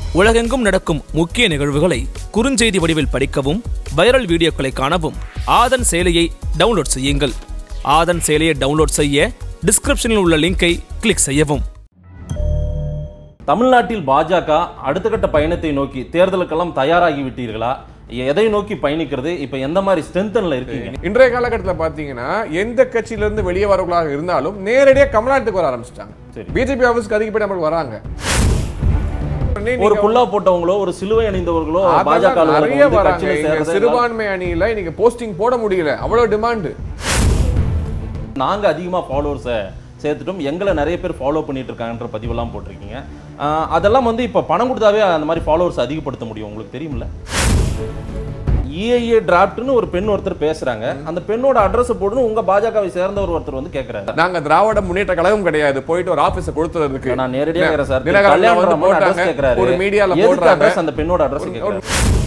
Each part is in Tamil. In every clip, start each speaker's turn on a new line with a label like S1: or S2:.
S1: உலகெங்கும் நடக்கும் முக்கிய நிகழ்வுகளை குறுஞ்செய்தி வடிவில் படிக்கவும் வைரல் வீடியோக்களை காணவும் ஆதன் செயலியை டவுன்லோட் செய்யுங்கள் ஆதன் செயலியை டவுன்லோட் செய்ய டிஸ்கிரிப்ஷனில் உள்ள லிங்கை கிளிக் செய்யவும்
S2: தமிழ்நாட்டில் பாஜக அடுத்த கட்ட பயணத்தை நோக்கி தேர்தலுக்கெல்லாம் தயாராகி விட்டீர்களா எதை நோக்கி பயணிக்கிறது இப்ப எந்த மாதிரி ஸ்ட்ரென்தன்ல இருக்கீங்க
S3: இன்றைய காலகட்டத்தில் பாத்தீங்கன்னா எந்த கட்சியில இருந்து வெளியே வரவர்களாக இருந்தாலும் நேரடியாக கமலாட்டுக்கு வர ஆரம்பிச்சிட்டாங்க
S2: சரி.
S3: பிஜேபி ஆஃபீஸ்க்கு அதிகப்படி நம்மளுக்கு வராங்க
S2: ஒரு புல்லா போட்டவங்களோ ஒரு சிலுவை அணிந்தவர்களோ
S3: அதெல்லாம்
S2: பாஜக
S3: நிறைய வராங்க
S2: கட்சியில
S3: இங்க
S2: சேர்றது
S3: சிறுபான்மை அணியில இன்னைக்கு போஸ்டிங் போட முடியல அவ்வளவு டிமாண்ட்
S2: நாங்க அதிகமா ஃபாலோவர்ஸை சேர்த்துட்டோம் எங்களை நிறைய பேர் ஃபாலோ பண்ணிட்டு இருக்காங்கன்ற பதிவெல்லாம் போட்டிருக்கீங்க ஆஹ் அதெல்லாம் வந்து இப்ப பணம் கொடுத்தாவே அந்த மாதிரி ஃபாலோவர்ஸ் அதிகப்படுத்த முடியும் உங்களுக்கு தெரியும்ல இஏஏ டிராப்ட்னு ஒரு பெண் ஒருத்தர் பேசுறாங்க அந்த பெண்ணோட அட்ரஸ் போடுன்னு உங்க பாஜகவை சேர்ந்தவர் ஒருத்தர் வந்து கேக்குறாரு
S3: நாங்க திராவிட முன்னேற்ற கழகம் கிடையாது போயிட்டு ஒரு ஆபீஸ கொடுத்ததுக்கு
S2: நான் நேரடியா கேக்குறேன் சார்
S3: தினகரன்ல
S2: கல்யாண
S3: வந்து
S2: ராமன் அட்ரஸ்
S3: போட்டாங்க.
S2: கேக்குறாரு
S3: ஒரு மீடியால
S2: எதுக்கு
S3: போடுறாங்க
S2: அட்ரஸ் அந்த பெண்ணோட அட்ரஸ் கேக்குறாரு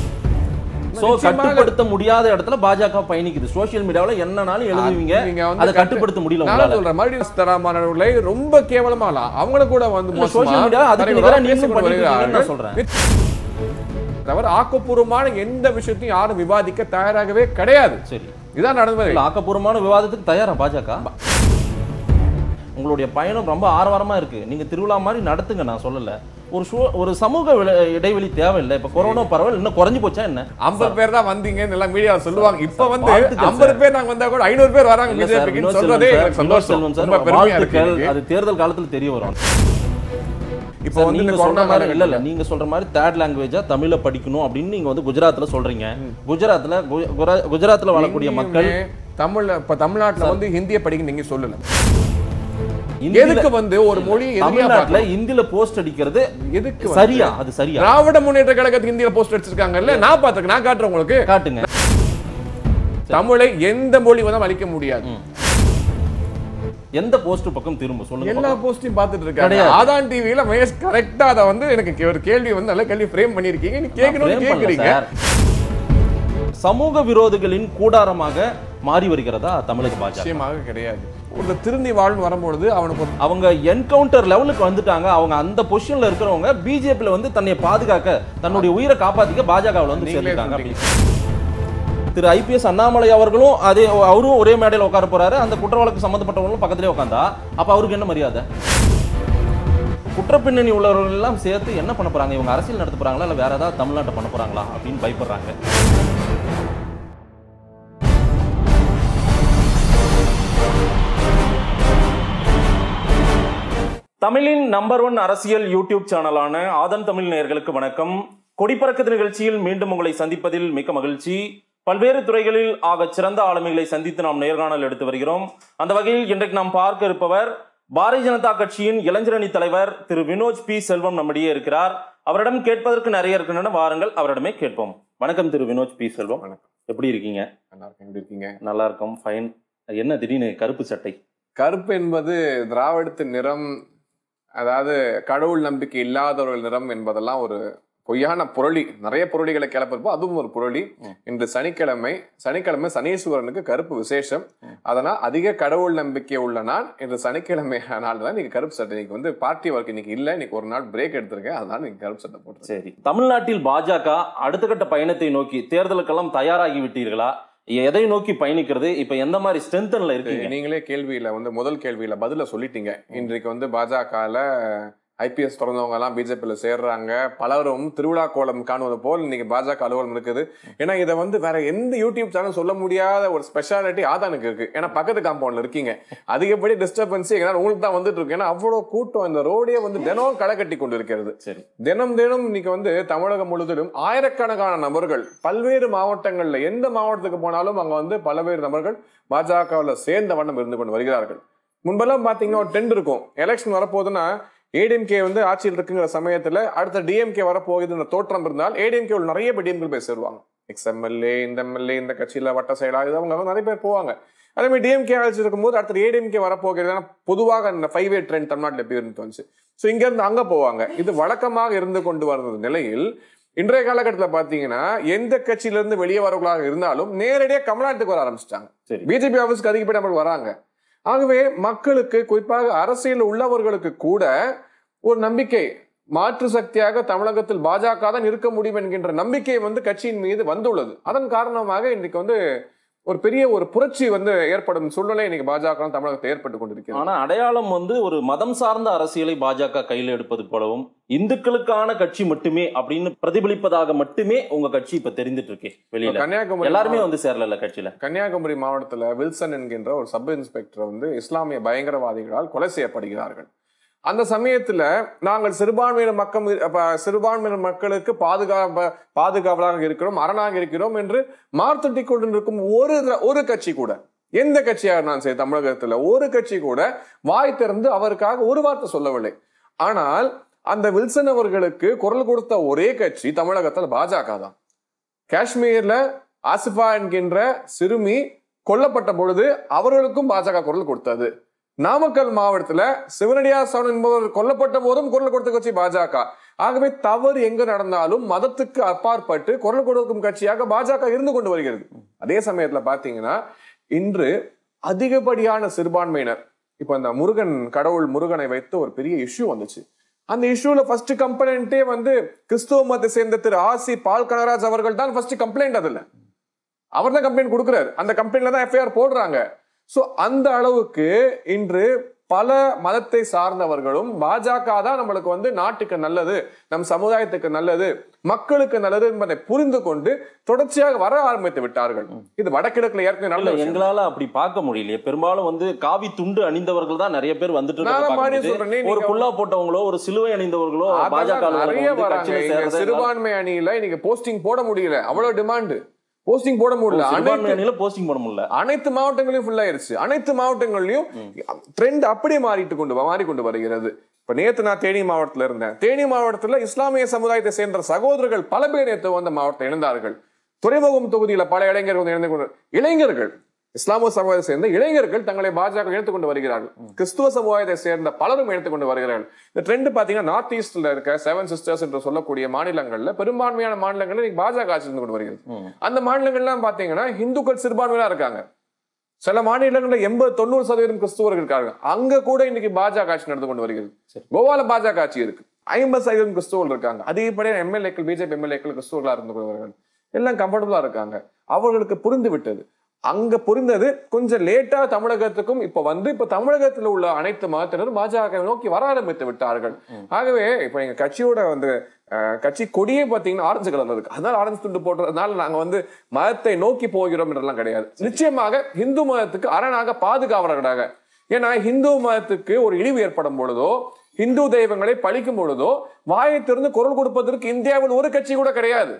S2: சோ
S3: நிச்சயமாக
S2: கட்டுப்படுத்த முடியாத இடத்துல பாஜக பயணிக்குது சோஷியல் மீடியாவுல என்னனாலும் எழுதுவீங்க
S3: நீங்க வந்து
S2: அதை கட்டுப்படுத்த முடியல
S3: நான்
S2: உங்களால
S3: சொல்றேன் மறுபடியும் தரமானவர்களை ரொம்ப கேவலமாலாம் அவங்கள கூட வந்து
S2: இல்ல,
S3: மோசமா
S2: social media அதுக்கு
S3: தரையுறவா
S2: நிகரா நீங்களும்
S3: பேசிக் கொண்டு
S2: பண்ணிட்டு இருக்கீங்கன்னு நான்
S3: வருகிறார்கள்.
S2: சொல்றேன்.
S3: தவிர ஆக்கப்பூர்வமான எந்த விஷயத்தையும் யாரும் விவாதிக்க தயாராகவே கிடையாது
S2: சரி
S3: இதான் நடந்தது
S2: இல்ல, ஆக்கப்பூர்வமான விவாதத்துக்கு தயாரா பாஜக உங்களுடைய பயணம் ரொம்ப ஆரவாரமா இருக்கு நீங்க திருவிழா மாதிரி நடத்துங்க நான் சொல்லல ஒரு சூ- ஒரு சமூக வில- இடைவெளி தேவையில்லை இப்ப கொரோனா பரவல் இன்னும் குறைஞ்சு போச்சா என்ன
S3: ஐம்பது பேர் தான் வந்தீங்கன்னு எல்லாம் மீடியால சொல்லுவாங்க இப்ப வந்து
S2: வாழ்த்துக்கள்
S3: ஐம்பது
S2: சார்.
S3: பேர் நாங்க வந்தா கூட ஐநூறு பேர் வராங்க
S2: இல்ல சார்,
S3: பிஜேபிக்கு
S2: வினோத்
S3: சொல்றதே
S2: செல்வன்
S3: எனக்கு
S2: சார், வினோத்
S3: சந்தோஷம்
S2: செல்வன் சார்,
S3: ரொம்ப பெருமையா இருக்கு
S2: வாழ்த்துக்கள்.
S3: எனக்கு.
S2: அது தேர்தல் காலத்துல தெரிய வரும்
S3: இப்ப
S2: சார்,
S3: வந்து
S2: நீங்க
S3: இந்த
S2: சொல்ற
S3: கொரோனா
S2: மாதிரி இல்ல இல்ல
S3: காலகட்டத்துல
S2: நீங்க சொல்ற மாதிரி தேர்ட் லாங்குவேஜா தமிழ படிக்கணும் அப்படின்னு நீங்க வந்து குஜராத்ல சொல்றீங்க குஜராத்ல கு- குரா- குஜராத்ல வாழக்கூடிய மக்கள்
S3: எங்கேயுமே தமிழ்ல இப்ப தமிழ்நாட்டுல வந்து ஹிந்திய படிக்க நீங்க சொல்லல
S2: இந்தியில-
S3: எதுக்கு வந்து ஒரு மொழி எதிரியா
S2: தமிழ்நாட்டுல
S3: பார்க்கணும்?
S2: இந்தியில போஸ்ட் அடிக்கிறது
S3: எதுக்கு வந்து
S2: சரியா அது சரியா
S3: திராவிட முன்னேற்ற கழகத்துக்கு இந்தியில போஸ்ட் அடிச்சிருக்காங்கல்ல நான் பாத்துக்க நான் காட்டுறேன் உங்களுக்கு
S2: காட்டுங்க
S3: தமிழை எந்த மொழி வந்தாலும் அழிக்க முடியாது
S2: எந்த போஸ்ட் பக்கம் திரும்ப சொல்லுங்க
S3: எல்லா
S2: பார்க்கலாம்.
S3: போஸ்டையும் பார்த்துட்டு இருக்காங்க
S2: கிடையாது.
S3: ஆதான் டிவில மகேஷ் கரெக்டா அதை வந்து எனக்கு கே- ஒரு கேள்வி வந்து நல்ல கேள்வி ஃப்ரேம் பண்ணிருக்கீங்க நீ கேட்கணும்னு
S2: நான் frame பண்ணல
S3: கேக்குறீங்க
S2: சார். சமூக விரோதிகளின் கூடாரமாக மாறி வருகிறதா தமிழக பாஜக
S3: நிச்சயமாக கிடையாது ஒரு திருந்தி வாழ்னு வரும்பொழுது அவனுக்கு ஒரு
S2: அவங்க என்கவுண்டர் லெவலுக்கு வந்துட்டாங்க அவங்க அந்த பொசிஷன்ல இருக்கிறவங்க பிஜேபியில் வந்து தன்னை பாதுகாக்க தன்னுடைய உயிரை காப்பாத்திக்க பாஜகவில் வந்து
S3: நீங்களே
S2: சேர்ந்துட்டாங்க
S3: சொல்றீங்க.
S2: அப்படி. திரு ஐபிஎஸ் அண்ணாமலை அவர்களும் அதே அவரும் ஒரே மேடையில் உட்கார போறாரு அந்த குற்ற வழக்கு சம்பந்தப்பட்டவங்களும் பக்கத்திலே உட்காந்தா அப்ப அவருக்கு என்ன மரியாதை குற்றப்பின்னணி உள்ளவர்கள் எல்லாம் சேர்த்து என்ன பண்ண போறாங்க இவங்க அரசியல் நடத்த போறாங்களா இல்ல வேற ஏதாவது தமிழ்நாட்டை பண்ண போறாங்களா அப்படின்னு பயப்படுறாங்க தமிழின் நம்பர் ஒன் அரசியல் யூடியூப் சேனலான ஆதன் தமிழ் நேயர்களுக்கு வணக்கம் கொடிப்பறக்குது நிகழ்ச்சியில் மீண்டும் உங்களை சந்திப்பதில் மிக்க மகிழ்ச்சி பல்வேறு துறைகளில் ஆகச் சிறந்த ஆளுமைகளை சந்தித்து நாம் நேர்காணல் எடுத்து வருகிறோம் அந்த வகையில் இன்றைக்கு நாம் பார்க்க இருப்பவர் பாரதிய ஜனதா கட்சியின் இளைஞரணி தலைவர் திரு வினோஜ் பி செல்வம் நம்மிடையே இருக்கிறார் அவரிடம் கேட்பதற்கு நிறைய இருக்கின்றன வாருங்கள் அவரிடமே கேட்போம் வணக்கம் திரு வினோஜ் பி செல்வம்
S3: வணக்கம்.
S2: எப்படி இருக்கீங்க
S3: நல்லா இருக்கேன், எப்படி இருக்கீங்க
S2: நல்லா இருக்கும் ஃபைன் என்ன திடீர்னு கருப்பு சட்டை
S3: கருப்பு என்பது திராவிடத்தின் நிறம் அதாவது கடவுள் நம்பிக்கை இல்லாதவர்கள் நிறம் என்பதெல்லாம் ஒரு பொய்யான புரளி நிறைய புரளிகளை கிளப்பிருப்போம் அதுவும் ஒரு புரளி
S2: ம்.
S3: இன்று சனிக்கிழமை சனிக்கிழமை சனீஸ்வரனுக்கு கருப்பு விசேஷம் அதனால் அதிக கடவுள் நம்பிக்கை உள்ள நான் இன்று சனிக்கிழமை நாள் தான் நீங்க கருப்பு சட்டை இன்னைக்கு வந்து பார்ட்டி ஒர்க் இன்னைக்கு இல்ல இன்னைக்கு ஒரு நாள் பிரேக் எடுத்திருக்கேன் அதனால நீங்க கருப்பு சட்டை போட்டு
S2: சரி தமிழ்நாட்டில் பாஜக அடுத்த கட்ட பயணத்தை நோக்கி தேர்தலுக்கெல்லாம் தயாராகி விட்டீர்களா எதை நோக்கி பயணிக்கிறது இப்ப எந்த மாதிரி ஸ்ட்ரென்தன்ல இருக்கீங்க
S3: நீங்களே கேள்வியில வந்து முதல் கேள்வியில பதில சொல்லிட்டீங்க இன்றைக்கு வந்து பாஜகல ஐபிஎஸ் திறந்தவங்க எல்லாம் பிஜேபியில சேர்றாங்க பலரும் திருவிழா கோலம் காணுவது போல் இன்னைக்கு பாஜக அலுவலகம் இருக்குது ஏன்னா இதை வந்து வேற எந்த யூடியூப் சேனல் சொல்ல முடியாத ஒரு ஸ்பெஷாலிட்டி ஆதானுக்கு இருக்கு ஏன்னா பக்கத்து காம்பவுண்ட்ல இருக்கீங்க அதிகப்படி டிஸ்டர்பன்ஸ் எங்களால் உங்களுக்கு தான் வந்துட்டு இருக்கு ஏன்னா அவ்வளவு கூட்டம் இந்த ரோடே வந்து தினம் களை கட்டி கொண்டு இருக்கிறது
S2: சரி
S3: தினம் தினம் இன்னைக்கு வந்து தமிழகம் முழுவதிலும் ஆயிரக்கணக்கான நபர்கள் பல்வேறு மாவட்டங்கள்ல எந்த மாவட்டத்துக்கு போனாலும் அங்க வந்து பல்வேறு நபர்கள் பாஜகவில் சேர்ந்த வண்ணம் இருந்து கொண்டு வருகிறார்கள் முன்பெல்லாம் பாத்தீங்கன்னா ஒரு டெண்ட் இருக்கும் எலெக்ஷன் வரப்போகுதுன்னா ஏடிஎம்கே வந்து ஆட்சியில் இருக்குங்கிற சமயத்துல அடுத்த டிஎம்கே வரப்போகுதுன்ற தோற்றம் இருந்தால் ஏடிஎம்கே நிறைய பேர் டிஎம்கே போய் சேருவாங்க எக்ஸ் எம்எல்ஏ இந்த எம்எல்ஏ இந்த கட்சியில வட்ட செயலா இது அவங்க நிறைய பேர் போவாங்க அதே மாதிரி டிஎம்கே ஆட்சி இருக்கும்போது அடுத்த ஏடிஎம்கே வரப்போகிறது ஏன்னா பொதுவாக இந்த ஃபைவ் வே ட்ரெண்ட் தமிழ்நாட்டில் எப்படி இருந்து வந்துச்சு ஸோ இங்க இருந்து அங்க போவாங்க இது வழக்கமாக இருந்து கொண்டு வர்ற நிலையில் இன்றைய காலகட்டத்தில் பாத்தீங்கன்னா எந்த கட்சியில இருந்து வெளியே வரவர்களாக இருந்தாலும் நேரடியாக கமலாட்டுக்கு வர ஆரம்பிச்சிட்டாங்க
S2: சரி.
S3: பிஜேபி ஆஃபீஸ்க்கு அதிகப்படி நம்ம வராங்க ஆகவே மக்களுக்கு குறிப்பாக அரசியல் உள்ளவர்களுக்கு கூட ஒரு நம்பிக்கை மாற்று சக்தியாக தமிழகத்தில் பாஜக தான் இருக்க முடியும் என்கின்ற நம்பிக்கை வந்து கட்சியின் மீது வந்துள்ளது அதன் காரணமாக இன்னைக்கு வந்து ஒரு பெரிய ஒரு புரட்சி வந்து ஏற்படும் சூழ்நிலை இன்னைக்கு பாஜக தமிழகத்தில் ஏற்பட்டு கொண்டிருக்கிறது
S2: ஆனா அடையாளம் வந்து ஒரு மதம் சார்ந்த அரசியலை பாஜக கையில் எடுப்பது போலவும் இந்துக்களுக்கான கட்சி மட்டுமே அப்படின்னு பிரதிபலிப்பதாக மட்டுமே உங்க கட்சி இப்ப தெரிந்துட்டு இருக்கே வெளியில
S3: கன்னியாகுமரி
S2: எல்லாருமே வந்து சேரல கட்சியில
S3: கன்னியாகுமரி மாவட்டத்துல வில்சன் என்கின்ற ஒரு சப் இன்ஸ்பெக்டர் வந்து இஸ்லாமிய பயங்கரவாதிகளால் கொலை செய்யப்படுகிறார்கள் அந்த சமயத்துல நாங்கள் சிறுபான்மையினர் மக்கள் அப்ப சிறுபான்மையினர் மக்களுக்கு பாதுகாப்ப பாதுகாவலாக இருக்கிறோம் அரணாக இருக்கிறோம் என்று மார்த்தட்டி கொண்டிருக்கும் ஒரு ஒரு கட்சி கூட எந்த கட்சியாக நான் சரி தமிழகத்துல ஒரு கட்சி கூட வாய் திறந்து அவருக்காக ஒரு வார்த்தை சொல்லவில்லை ஆனால் அந்த வில்சன் அவர்களுக்கு குரல் கொடுத்த ஒரே கட்சி தமிழகத்துல பாஜக தான் காஷ்மீர்ல ஆசிஃபா என்கின்ற சிறுமி கொல்லப்பட்ட பொழுது அவர்களுக்கும் பாஜக குரல் கொடுத்தது நாமக்கல் மாவட்டத்துல சிவனடியார் சவன் என்பவர் கொல்லப்பட்ட போதும் குரல் கொடுத்த கட்சி பாஜக ஆகவே தவறு எங்க நடந்தாலும் மதத்துக்கு அப்பாற்பட்டு குரல் கொடுக்கும் கட்சியாக பாஜக இருந்து கொண்டு வருகிறது அதே சமயத்துல பாத்தீங்கன்னா இன்று அதிகப்படியான சிறுபான்மையினர் இப்ப இந்த முருகன் கடவுள் முருகனை வைத்து ஒரு பெரிய இஷ்யூ வந்துச்சு அந்த இஷ்யூல ஃபர்ஸ்ட் கம்ப்ளைண்டே வந்து கிறிஸ்துவ மதத்தை சேர்ந்த திரு ஆசி பால் கனகராஜ் அவர்கள் தான் ஃபர்ஸ்ட் கம்ப்ளைண்ட் அதுல அவர் தான் கம்ப்ளைண்ட் கொடுக்குறாரு அந்த கம்ப்ளைண்ட்ல தான் எஃப்ஐஆர் போடுறாங்க சோ அந்த அளவுக்கு இன்று பல மதத்தை சார்ந்தவர்களும் பாஜக தான் நம்மளுக்கு வந்து நாட்டுக்கு நல்லது நம் சமுதாயத்துக்கு நல்லது மக்களுக்கு நல்லது என்பதை புரிந்து கொண்டு தொடர்ச்சியாக வர ஆரம்பித்து விட்டார்கள் இது வடகிழக்குல ஏற்கனவே நல்ல
S2: இல்ல
S3: விஷயம்.
S2: எங்களால அப்படி பார்க்க முடியலையே பெரும்பாலும் வந்து காவி துண்டு அணிந்தவர்கள் தான் நிறைய பேர் வந்துட்டு
S3: நான்
S2: இருக்கிறத பார்க்க
S3: மாதிரி
S2: முடியுது.
S3: சொல்றேனே,
S2: ஒரு
S3: நீங்க
S2: புல்லா போட்டவங்களோ ஒரு சிலுவை அணிந்தவர்களோ பாஜக
S3: அதெல்லாம் நிறைய வராங்க இங்க
S2: கட்சியில
S3: சிறுபான்மை அணியில இன்னைக்கு போஸ்டிங் போட முடியல அவ்வளவு டிமாண்ட் போஸ்டிங் போட முடியல
S2: சிறுபான்மை
S3: அனைத்து
S2: அணியில போஸ்டிங் போட முடியல
S3: அனைத்து மாவட்டங்களையும் ஃபுல் ஆயிருச்சு அனைத்து மாவட்டங்களையும் ட்ரெண்ட் அப்படியே மாறிட்டு கொண்டு வ- மாறிக்கொண்டு வருகிறது இப்ப நேத்து நான் தேனி மாவட்டத்துல இருந்தேன் தேனி மாவட்டத்துல இஸ்லாமிய சமுதாயத்தை சேர்ந்த சகோதரர்கள் பல பேர் நேற்று வந்து மாவட்டத்தை இணைந்தார்கள் துறைமுகம் தொகுதியில பல இளைஞர்கள் வந்து இணைந்து கொண்டு இளைஞர்கள் இஸ்லாமிய சமுதாயத்தை சேர்ந்த இளைஞர்கள் தங்களை பாஜக இணைத்துக் கொண்டு வருகிறார்கள் கிறிஸ்துவ சமுதாயத்தை சேர்ந்த பலரும் இணைத்துக் கொண்டு வருகிறார்கள் இந்த ட்ரெண்ட் பாத்தீங்கன்னா நார்த் ஈஸ்ட்ல இருக்க செவன் சிஸ்டர்ஸ் என்று சொல்லக்கூடிய மாநிலங்கள்ல பெரும்பான்மையான மாநிலங்கள்ல இன்னைக்கு பாஜக ஆட்சி இருந்து கொண்டு வருகிறது
S2: ம்.
S3: அந்த மாநிலங்கள்லாம் பாத்தீங்கன்னா இந்துக்கள் சிறுபான்மையா இருக்காங்க சில மாநிலங்கள்ல எண்பது தொண்ணூறு சதவீதம் கிறிஸ்துவர்கள் இருக்காங்க அங்க கூட இன்னைக்கு பாஜக ஆட்சி நடந்து கொண்டு வருகிறது
S2: சரி.
S3: கோவால பாஜக ஆட்சி இருக்கு ஐம்பது சதவீதம் கிறிஸ்துவர்கள் இருக்காங்க அதிகப்படியான எம்எல்ஏக்கள் பிஜேபி எம்எல்ஏக்கள் கிறிஸ்துவர்களா இருந்து கொண்டு வருகிறார்கள் எல்லாம் கம்ஃபர்டபுளா இருக்காங்க அவர்களுக்கு புரிந்து விட்டது அங்க புரிந்தது கொஞ்சம் லேட்டா தமிழகத்துக்கும் இப்ப வந்து இப்ப தமிழகத்துல உள்ள அனைத்து மதத்தினரும் பாஜக நோக்கி வர ஆரம்பித்து விட்டார்கள் ஆகவே இப்ப எங்க கட்சியோட வந்து அஹ், கட்சி கொடியே பாத்தீங்கன்னா ஆரஞ்சு கலர்ல இருக்கு அதனால ஆரஞ்சு துண்டு போடுறதுனால நாங்க வந்து மதத்தை நோக்கி போகிறோம் என்றெல்லாம் கிடையாது நிச்சயமாக இந்து மதத்துக்கு அரணாக பாதுகாவலர்களாக ஏன்னா இந்து மதத்துக்கு ஒரு இழிவு ஏற்படும் பொழுதோ இந்து தெய்வங்களை பழிக்கும் பொழுதோ வாயை திறந்து குரல் கொடுப்பதற்கு இந்தியாவில் ஒரு கட்சி கூட கிடையாது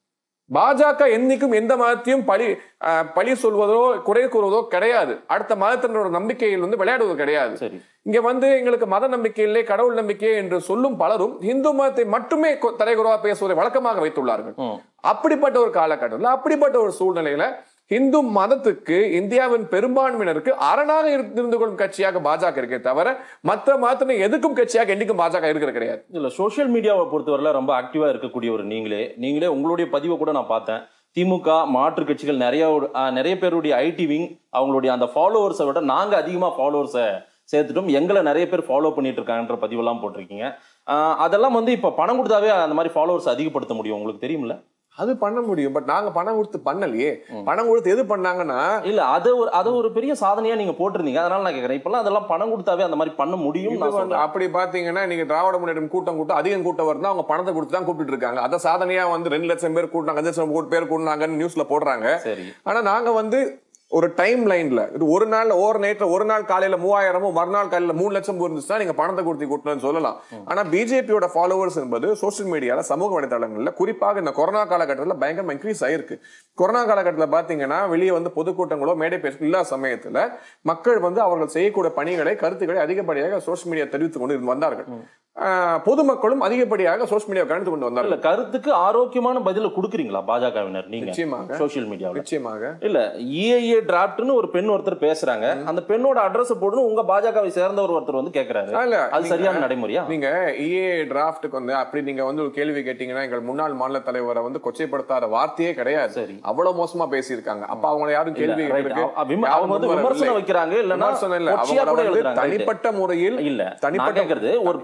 S3: பாஜக என்னைக்கும் எந்த மதத்தையும் பழி அஹ், பழி சொல்வதோ குறை கூறுவதோ கிடையாது அடுத்த மதத்தினரோட நம்பிக்கையில் வந்து விளையாடுவது கிடையாது
S2: சரி
S3: இங்க வந்து எங்களுக்கு மத நம்பிக்கை இல்லை கடவுள் நம்பிக்கை என்று சொல்லும் பலரும் இந்து மதத்தை மட்டுமே கொ- தலைகுறவா பேசுவதை வழக்கமாக வைத்துள்ளார்கள்
S2: ம்.
S3: அப்படிப்பட்ட ஒரு காலகட்டத்தில் அப்படிப்பட்ட ஒரு சூழ்நிலையில இந்து மதத்துக்கு இந்தியாவின் பெரும்பான்மையினருக்கு அரணாக இரு- இருந்து கொள்ளும் கட்சியாக பாஜக இருக்கே தவிர மற்ற மதத்தினை எதுக்கும் கட்சியாக என்னைக்கும் பாஜக இருக்கிறது கிடையாது
S2: இல்ல சோஷியல் மீடியாவை பொறுத்தவரையில ரொம்ப ஆக்டிவா இருக்கக்கூடிய ஒரு நீங்களே நீங்களே உங்களுடைய பதிவை கூட நான் பார்த்தேன் திமுக மாற்று கட்சிகள் நிறைய ஒரு- ஆஹ், நிறைய பேருடைய ஐடி விங் அவங்களுடைய அந்த ஃபாலோவர்ஸை விட நாங்க அதிகமா ஃபாலோவர்ஸை சேர்த்துட்டோம் எங்களை நிறைய பேர் ஃபாலோ பண்ணிட்டு இருக்காங்கன்ற பதிவெல்லாம் போட்டிருக்கீங்க ஆஹ், அதெல்லாம் வந்து இப்ப பணம் கொடுத்தாவே அந்த மாதிரி ஃபாலோவர்ஸ் அதிகப்படுத்த முடியும் உங்களுக்கு தெரியுமில்ல
S3: அது பண்ண முடியும் பட் நாங்க பணம் கொடுத்து பண்ணலையே பணம் கொடுத்து எது பண்ணாங்கன்னா
S2: இல்ல அது ஒரு அது ஒரு பெரிய சாதனையா நீங்க போட்டிருந்தீங்க அதனால நான் கேக்குறேன் இப்பெல்லாம் அதெல்லாம் பணம் கொடுத்தாவே அந்த மாதிரி பண்ண முடியும்
S3: இது
S2: நான்
S3: வந்து
S2: சொல்றேன்
S3: அப்படி பாத்தீங்கன்னா நீங்க திராவிட முன்னேற்றம் கூட்டம் கூட்டம் அதிகம் கூட்டம் வருதுன்னா அவங்க பணத்தை கொடுத்து தான் கூப்பிட்டு இருக்காங்க அத சாதனையா வந்து ரெண்டு லட்சம் பேர் கூட்டினாங்க அஞ்சு லட்சம் கோடி பேர் கூட்டினாங்கன்னு நியூஸ்ல போடுறாங்க
S2: சரி
S3: ஆனா நாங்க வந்து ஒரு டைம் லைன்ல இது ஒரு நாள் ஓவர் நைட்ல ஒரு நாள் காலையில மூவாயிரமும் மறுநாள் காலையில மூணு லட்சம் இருந்துச்சுன்னா நீங்க பணத்தை கொடுத்து கூட்டணும்னு சொல்லலாம் ஆனா பிஜேபியோட ஃபாலோவர்ஸ் என்பது சோஷியல் மீடியால சமூக வலைதளங்கள்ல குறிப்பாக இந்த கொரோனா காலகட்டத்தில் பயங்கரமா இன்க்ரீஸ் ஆயிருக்கு கொரோனா காலகட்டத்தில் பாத்தீங்கன்னா வெளியே வந்து பொதுக்கூட்டங்களோ மேடை பேச்சு இல்லாத சமயத்துல மக்கள் வந்து அவர்கள் செய்யக்கூடிய பணிகளை கருத்துக்களை அதிகப்படியாக சோஷியல் மீடியா தெரிவித்துக் கொண்டு இருந்து வந்தார்கள் ஆஹ் பொதுமக்களும் அதிகப்படியாக சோஷியல் மீடியா கணித்து கொண்டு
S2: இல்ல
S3: வந்தார்கள்
S2: கருத்துக்கு ஆரோக்கியமான பதில கொடுக்குறீங்களா பாஜகவினர் நீங்க
S3: நிச்சயமாக
S2: சோஷியல் மீடியாவில்
S3: நிச்சயமாக
S2: இல்ல இஏஏ டிராப்ட்னு ஒரு பெண் ஒருத்தர் பேசுறாங்க அந்த பெண்ணோட அட்ரஸ் போடுன்னு உங்க பாஜகவை சேர்ந்தவர் ஒருத்தர் வந்து கேக்குறாரு
S3: இல்ல
S2: அது
S3: நீங்க-
S2: சரியான நடைமுறையா
S3: நீங்க இஏ டிராஃப்ட்டுக்கு வந்து அப்படி நீங்க வந்து ஒரு கேள்வி கேட்டீங்கன்னா எங்கள் முன்னாள் மாநில தலைவரை வந்து கொச்சைப்படுத்தாத வார்த்தையே கிடையாது
S2: சரி
S3: அவ்வளவு மோசமா பேசியிருக்காங்க அப்ப அவங்களை யாரும்
S2: இல்ல,
S3: கேள்வி
S2: right.
S3: கேட்கறதுக்கு
S2: அவ- விம-
S3: யாரும்
S2: அவங்க வந்து
S3: முன் வரவில்லை.
S2: விமர்சனம் வைக்கிறாங்க இல்லைன்னா
S3: விமர்சனம் இல்ல
S2: கொச்சையா
S3: அவங்கள
S2: கூட
S3: வந்து
S2: எழுதுறாங்க right.
S3: தனிப்பட்ட முறையில்
S2: இல்ல நான்
S3: தனிப்பட்ட
S2: கேக்குறது ஒரு பெண் வந்து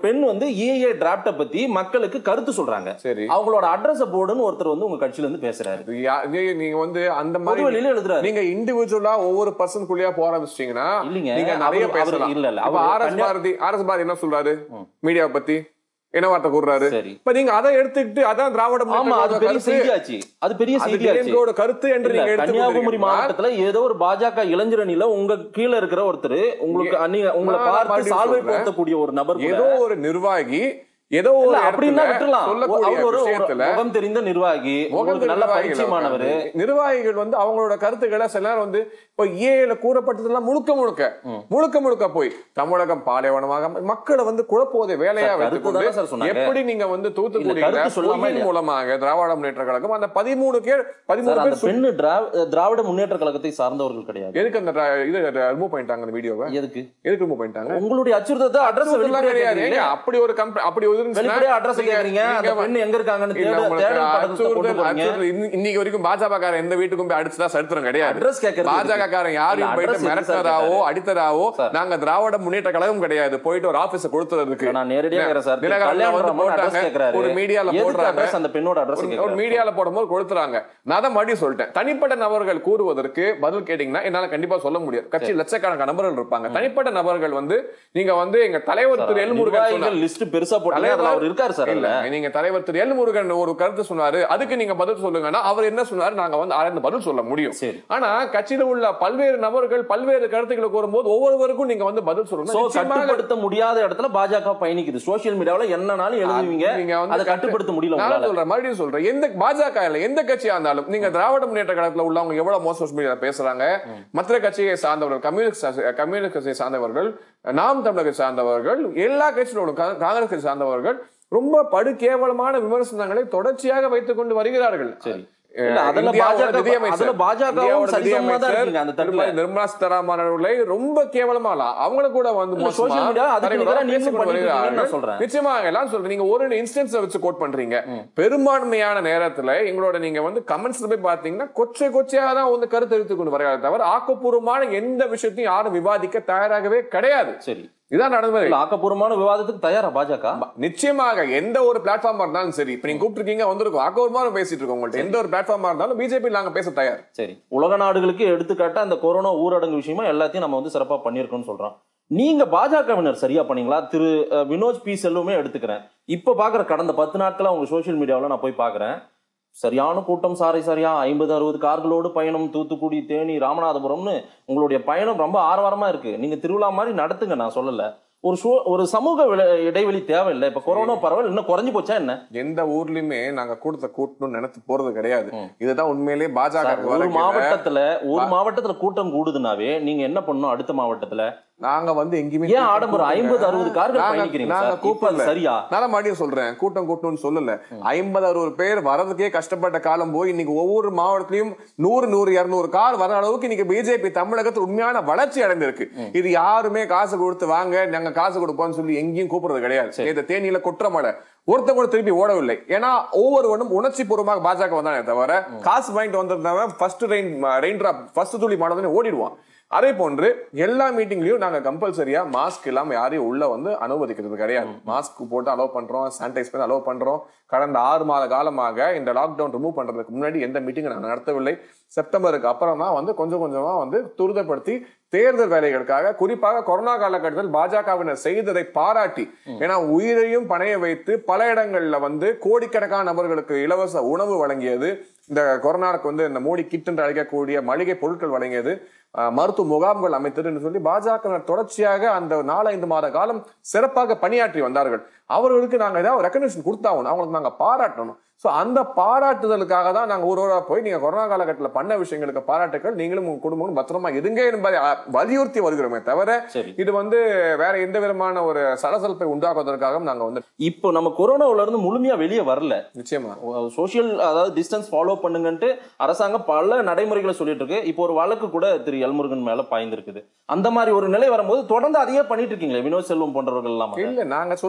S2: வந்து ஏஏ டிராப்ட பத்தி மக்களுக்கு கருத்து சொல்றாங்க
S3: சரி
S2: அவங்களோட அட்ரஸ் போர்டுன்னு ஒருத்தர் வந்து உங்க கட்சியில இருந்து பேசுறாரு
S3: இது யா- நீ- நீங்க வந்து அந்த
S2: பொது
S3: மாதிரி
S2: வெளியில எழுதுறாரு
S3: நீங்க இண்டிவிஜுவலா ஒவ்வொரு பர்சனுக்குள்ளேயா போக ஆரம்பிச்சிட்டீங்கன்னா
S2: இல்லைங்க
S3: நீங்க நிறைய
S2: அவரு- அவரு-
S3: பேசலாம்
S2: இல்ல இல்ல
S3: இப்ப
S2: அவர்
S3: ஆர் எஸ்
S2: கன்னியா-
S3: பாரதி ஆர் எஸ் பாரதி என்ன சொல்றாரு
S2: ம்.
S3: மீடியாவை பத்தி என்ன வார்த்தை கூறுறாரு
S2: சரி
S3: இப்ப நீங்க அதை எடுத்துக்கிட்டு அதான் திராவிட
S2: ஆமா
S3: முன்னேற்ற
S2: அது
S3: கழக
S2: பெரிய
S3: கருத்து
S2: செய்தியாச்சு அது பெரிய
S3: அது
S2: செய்தியாச்சு
S3: DMK-வோட கருத்து என்று
S2: இல்ல,
S3: நீங்க
S2: கன்னியாகுமரி
S3: எடுத்துக்கொண்டிருக்கீங்களா?
S2: மாவட்டத்துல ஏதோ ஒரு பாஜக இளைஞரணியில உங்க கீழ இருக்கிற ஒருத்தர் உங்களுக்கு நீங்க உங்களை
S3: நான்
S2: பார்த்து
S3: மறுபடியும்
S2: சால்வை
S3: சொல்றேன்.
S2: போர்த்தக்கூடிய ஒரு நபர் கூட
S3: ஏதோ ஒரு நிர்வாகி ஏதோ ஒரு
S2: இல்ல, அப்படின்னா
S3: இடத்துல
S2: விட்டுறலாம்
S3: சொல்லக்கூடிய
S2: அவர் ஒரு ஒரு
S3: விஷயத்துல
S2: முகம் தெரிந்த நிர்வாகி
S3: முகம்
S2: உங்களுக்கு நல்ல
S3: நிர்வாகிகள்
S2: பரிச்சயமானவர்
S3: உட்கார்ந்து, நிர்வாகிகள் வந்து அவங்களோட கருத்துக்களை சில நேரம் வந்து இப்ப ஏல கூறப்பட்டதெல்லாம் முழுக்க முழுக்க
S2: ம்.
S3: முழுக்க முழுக்க போய் தமிழகம் பாலைவனமாக மக்களை வந்து குழப்புவதை வேலையா
S2: சார், கருத்து
S3: வைத்துக்கொண்டு
S2: தானே சார் சொன்னாங்க.
S3: எப்படி நீங்க வந்து
S2: இல்ல,
S3: தூத்துக்குடியில
S2: கருத்து சொல்லாம
S3: பொய்யின்
S2: இல்லையா?
S3: மூலமாக திராவிட முன்னேற்ற கழகம் அந்த பதிமூணு பேர் பதிமூணு
S2: சார், அந்த
S3: பேர் சுட்டு-
S2: பெண்ணு திரா- திராவிட முன்னேற்ற கழகத்தை சார்ந்தவர்கள் கிடையாது
S3: எதுக்கு அந்த dra- இது ரிமூவ் பண்ணிட்டாங்க அந்த வீடியோவை
S2: எதுக்கு
S3: எதுக்கு ரிமூவ் பண்ணிட்டாங்க
S2: உங்களுடைய அச்சுறுத்தத்தை அட்ரஸ்
S3: அதெல்லாம் கிடையாது ஏங்க, அப்படி ஒரு கம்ப அப்படி ஒரு இருந்துச்சுன்னா
S2: வெளிப்படையா அட்ரஸ்
S3: நீங்க-
S2: கேக்குறீங்க அந்த
S3: நீங்க
S2: பெண் எங்க இருக்காங்கன்னு
S3: இல்ல,
S2: தேட
S3: உங்களுக்கு
S2: தேடல் படத்தை கொண்டு
S3: அச்சுறுத்தல்,
S2: போறீங்க
S3: அச்சுறுத்தல் இன்னி- இன்னைக்கு வரைக்கும் பாஜக காரன் எந்த வீட்டுக்கும் போய் அடிச்சதா சரித்திரம் கிடையாது
S2: அட்ரஸ் கேக்குறது
S3: பாஜக காரன் யாரையும்
S2: இல்ல,
S3: போயிட்டு
S2: address எதுக்கு சார்
S3: மிரட்டினதாவோ
S2: கேட்டாரு?
S3: அடித்ததாவோ
S2: சார்.
S3: நாங்க திராவிட முன்னேற்ற கழகம் கிடையாது போயிட்டு ஒரு ஆபீஸ் கொடுத்ததுக்கு
S2: நான் நேரடியா கேக்குறேன் சார்
S3: தினகரன்ல
S2: கல்யாண
S3: வந்து
S2: ராமன் அட்ரஸ்
S3: போட்டாங்க.
S2: கேக்குறாரு
S3: ஒரு மீடியால
S2: எதுக்கு
S3: போடுறாங்க
S2: அட்ரஸ் அந்த பெண்ணோட அட்ரஸ்
S3: ஒரு- ஒரு
S2: கேக்குறாரு
S3: மீடியால போடும்போது கொடுத்துறாங்க நான் தான் மறுபடியும் சொல்லிட்டேன் தனிப்பட்ட நபர்கள் கூறுவதற்கு பதில் கேட்டீங்கன்னா என்னால கண்டிப்பா சொல்ல முடியாது கட்சி லட்சக்கணக்கான நபர்கள் இருப்பாங்க தனிப்பட்ட நபர்கள் வந்து நீங்க வந்து எங்க தலைவர் திரு எல் முருகன் சொன்னார்.
S2: நிர்வாகிகள் லிஸ்ட் பெருசா போட்டாங்க அதுல அவர் இருக்காரு சார்
S3: இல்ல
S2: அதுல
S3: நீங்க தலைவர் திரு எல் முருகன் ஒரு கருத்து சொன்னாரு அதுக்கு நீங்க பதில் சொல்லுங்கன்னா அவர் என்ன சொன்னாரு நாங்க வந்து ஆழ்ந்து பதில் சொல்ல முடியும்
S2: சரி
S3: ஆனா கட்சியில உள்ள பல்வேறு நபர்கள் பல்வேறு கருத்துக்களை கூறும்போது ஒவ்வொருவருக்கும் நீங்க வந்து பதில்
S2: சோ
S3: சொல்லணும் நிச்சயமாக
S2: கட்டுப்படுத்த முடியாத இடத்துல பாஜக பயணிக்குது சோசியல் மீடியாவுல என்னனாலும் எழுதுவீங்க
S3: நீங்க வந்து
S2: அதை கட்டுப்படுத்த முடியல
S3: நான்
S2: உங்களால
S3: சொல்றேன் மறுபடியும் சொல்றேன் எந்த பாஜக இல்ல எந்த கட்சியா இருந்தாலும் நீங்க திராவிட முன்னேற்ற கழகத்துல உள்ளவங்க எவ்வளவு மோசம் சோஷியல் மீடியால பேசுறாங்க மற்ற கட்சியை சார்ந்தவர்கள் கம்யூனிஸ்ட் கம்யூனிஸ்ட் கட்சியை சார்ந்தவர்கள் நாம் தமிழக சார்ந்தவர்கள் எல்லா கட்சியிலும் காங்கிரஸ் கட்சி சார்ந்தவர்கள் ரொம்ப படு கேவலமான விமர்சனங்களை தொடர்ச்சியாக வைத்துக் கொண்டு வருகிறார்கள்
S2: சரி இல்ல அதுல
S3: இந்தியாவோட
S2: பாஜக
S3: நிதியமைச்சர்,
S2: அதுல பாஜகவும்
S3: இந்தியாவோட
S2: சரிசமமா தான்
S3: நிதியமைச்சர்
S2: இருக்கீங்க அந்த தட்டுல
S3: திருமதி நிர்மலா சீதாராமன் அவர்களை ரொம்ப கேவலமா அவங்கள கூட வந்து
S2: இல்ல,
S3: மோசமா
S2: social media அதுக்கு
S3: தலைவரோட
S2: நிகரா நீங்களும்
S3: பேசிக் கொண்டு
S2: பண்ணிட்டு இருக்கீங்கன்னு
S3: வருகிறார்கள்.
S2: நான் சொல்றேன்.
S3: நிச்சயமாக எல்லாம் சொல்றேன் நீங்க ஒரு இன்ஸ்டன்ஸ் வச்சு கோட் பண்றீங்க பெரும்பான்மையான நேரத்துல எங்களோட நீங்க வந்து கமெண்ட்ஸ்ல போய் பாத்தீங்கன்னா கொச்சை கொச்சையாக தான் வந்து கருத்து எடுத்துக் கொண்டு வருகிறார்கள் தவிர ஆக்கப்பூர்வமான எந்த விஷயத்தையும் யாரும் விவாதிக்க தயாராகவே கிடையாது
S2: சரி
S3: இதான் நடந்தது
S2: இல்ல ஆக்கப்பூர்வமான விவாதத்துக்கு தயாரா பாஜக
S3: நிச்சயமாக எந்த ஒரு பிளாட்ஃபார்மா இருந்தாலும் சரி இப்ப நீங்க கூப்பிட்டுருக்கீங்க வந்திருக்கோம் ஆக்கப்பூர்வமா பேசிட்டு இருக்கோம் உங்கள்ட்ட எந்த ஒரு பிளாட்ஃபார்மா இருந்தாலும் பிஜேபி நாங்க பேச தயார்
S2: சரி உலக நாடுகளுக்கு எடுத்துக்காட்ட அந்த கொரோனா ஊரடங்கு விஷயமா எல்லாத்தையும் நம்ம வந்து சிறப்பா பண்ணியிருக்கோம்னு சொல்றோம் நீங்க பாஜகவினர் சரியா பண்ணீங்களா திரு அஹ், வினோத் பி செல்வமே எடுத்துக்கிறேன் இப்ப பாக்குற கடந்த பத்து நாட்களா உங்க சோஷியல் மீடியாவில் நான் போய் பாக்குறேன் சரியான கூட்டம் சாரி சரியா ஐம்பது அறுபது கார்களோடு பயணம் தூத்துக்குடி தேனி ராமநாதபுரம்னு உங்களுடைய பயணம் ரொம்ப ஆரவாரமா இருக்கு நீங்க திருவிழா மாதிரி நடத்துங்க நான் சொல்லல ஒரு ஷோ ஒரு சமூக வில- இடைவெளி தேவையில்லை இப்ப கொரோனா பரவல் இன்னும் குறைஞ்சு போச்சா என்ன
S3: எந்த ஊர்லயுமே நாங்க கூட்டத்தை கூட்டணும்னு நினைத்து போறது கிடையாது
S2: ம்.
S3: இதுதான் உண்மையிலேயே பாஜக
S2: சார், ஒரு மாவட்டத்துல ஒரு மாவட்டத்துல கூட்டம் கூடுதுனாவே நீங்க என்ன பண்ணணும் அடுத்த மாவட்டத்துல
S3: நாங்க வந்து எங்கேயுமே
S2: ஏன் ஆடம்பரம் ஐம்பது அறுபது கார்கள்
S3: நாங்க-
S2: பயணிக்கிறீங்க
S3: நாங்க
S2: சார் இப்ப அது
S3: கூப்பிடல.
S2: சரியா
S3: நான் மறுபடியும் சொல்றேன் கூட்டம் கூட்டணும்னு சொல்லல ஐம்பது அறுபது பேர் வரதுக்கே கஷ்டப்பட்ட காலம் போய் இன்னைக்கு ஒவ்வொரு மாவட்டத்திலயும் நூறு நூறு இருநூறு கார் வர அளவுக்கு இன்னைக்கு பிஜேபி தமிழகத்தில் உண்மையான வளர்ச்சி அடைந்திருக்கு இது யாருமே காசு கொடுத்து வாங்க நாங்க காசு கொடுப்போம்னு சொல்லி எங்கேயும் கூப்பிடுறது கிடையாது இந்த தேனியில குற்ற மழை ஒருத்தன் கூட திருப்பி ஓடவில்லை ஏன்னா ஒவ்வொருவனும் உணர்ச்சி பூர்வமாக பாஜக வந்தானே தவிர காசு வாங்கிட்டு வந்திருந்தவன் first rain rain drop first துளி மாடல் ஓடிடுவான் அதே போன்று எல்லா மீட்டிங்லயும் நாங்க கம்பல்சரியா மாஸ்க் இல்லாம யாரையும் உள்ள வந்து அனுமதிக்கிறது கிடையாது மாஸ்க் போட்டு அலோவ் பண்றோம் சானிடைஸ் பண்ணி அலோவ் பண்றோம் கடந்த ஆறு மாத காலமாக இந்த லாக்டவுன் ரிமூவ் பண்றதுக்கு முன்னாடி எந்த மீட்டிங் நாங்க நடத்தவில்லை செப்டம்பருக்கு அப்புறம் தான் வந்து கொஞ்சம் கொஞ்சமா வந்து துரிதப்படுத்தி தேர்தல் வேலைகளுக்காக குறிப்பாக கொரோனா காலகட்டத்தில் பாஜகவினர் செய்ததை பாராட்டி ஏன்னா உயிரையும் பணைய வைத்து பல இடங்கள்ல வந்து கோடிக்கணக்கான நபர்களுக்கு இலவச உணவு வழங்கியது இந்த கொரோனாவுக்கு வந்து இந்த மோடி கிட் என்று அழைக்கக்கூடிய மளிகை பொருட்கள் வழங்கியது அஹ், மருத்துவ முகாம்கள் அமைத்ததுன்னு சொல்லி பாஜக தொடர்ச்சியாக அந்த நாலஞ்சு மாத காலம் சிறப்பாக பணியாற்றி வந்தார்கள் அவர்களுக்கு நாங்க ஏதாவது ரெக்கக்னேஷன் கொடுத்தாகணும் அவங்களுக்கு நாங்க பாராட்டணும் சோ அந்த பாராட்டுதலுக்காக தான் நாங்க ஒரு ஊரா போய் நீங்க கொரோனா காலகட்டத்தில் பண்ண விஷயங்களுக்கு பாராட்டுக்கள் நீங்களும் உங்க குடும்பமும் பத்திரமா இருங்க என்பதை அஹ், வலியுறுத்தி வருகிறோமே தவிர
S2: சரி
S3: இது வந்து வேற எந்த விதமான ஒரு சலசலப்பை உண்டாக்குவதற்காகவும் நாங்க வந்து
S2: இப்போ நம்ம கொரோனாவுல இருந்து முழுமையா வெளியே வரல
S3: நிச்சயமா
S2: சோஷியல் அதாவது டிஸ்டன்ஸ் ஃபாலோ பண்ணுங்கன்ட்டு அரசாங்கம் பல நடைமுறைகளை சொல்லிட்டு இருக்கு இப்போ ஒரு வழக்கு கூட திரு எல்முருகன் மேல பாய்ந்திருக்குது அந்த மாதிரி ஒரு நிலை வரும்போது தொடர்ந்து அதையே பண்ணிட்டு இருக்கீங்களே வினோத் செல்வம் போன்றவர்கள் எல்லாம்
S3: இல்ல நாங்க சொல்றோம்ல மறுபடியும்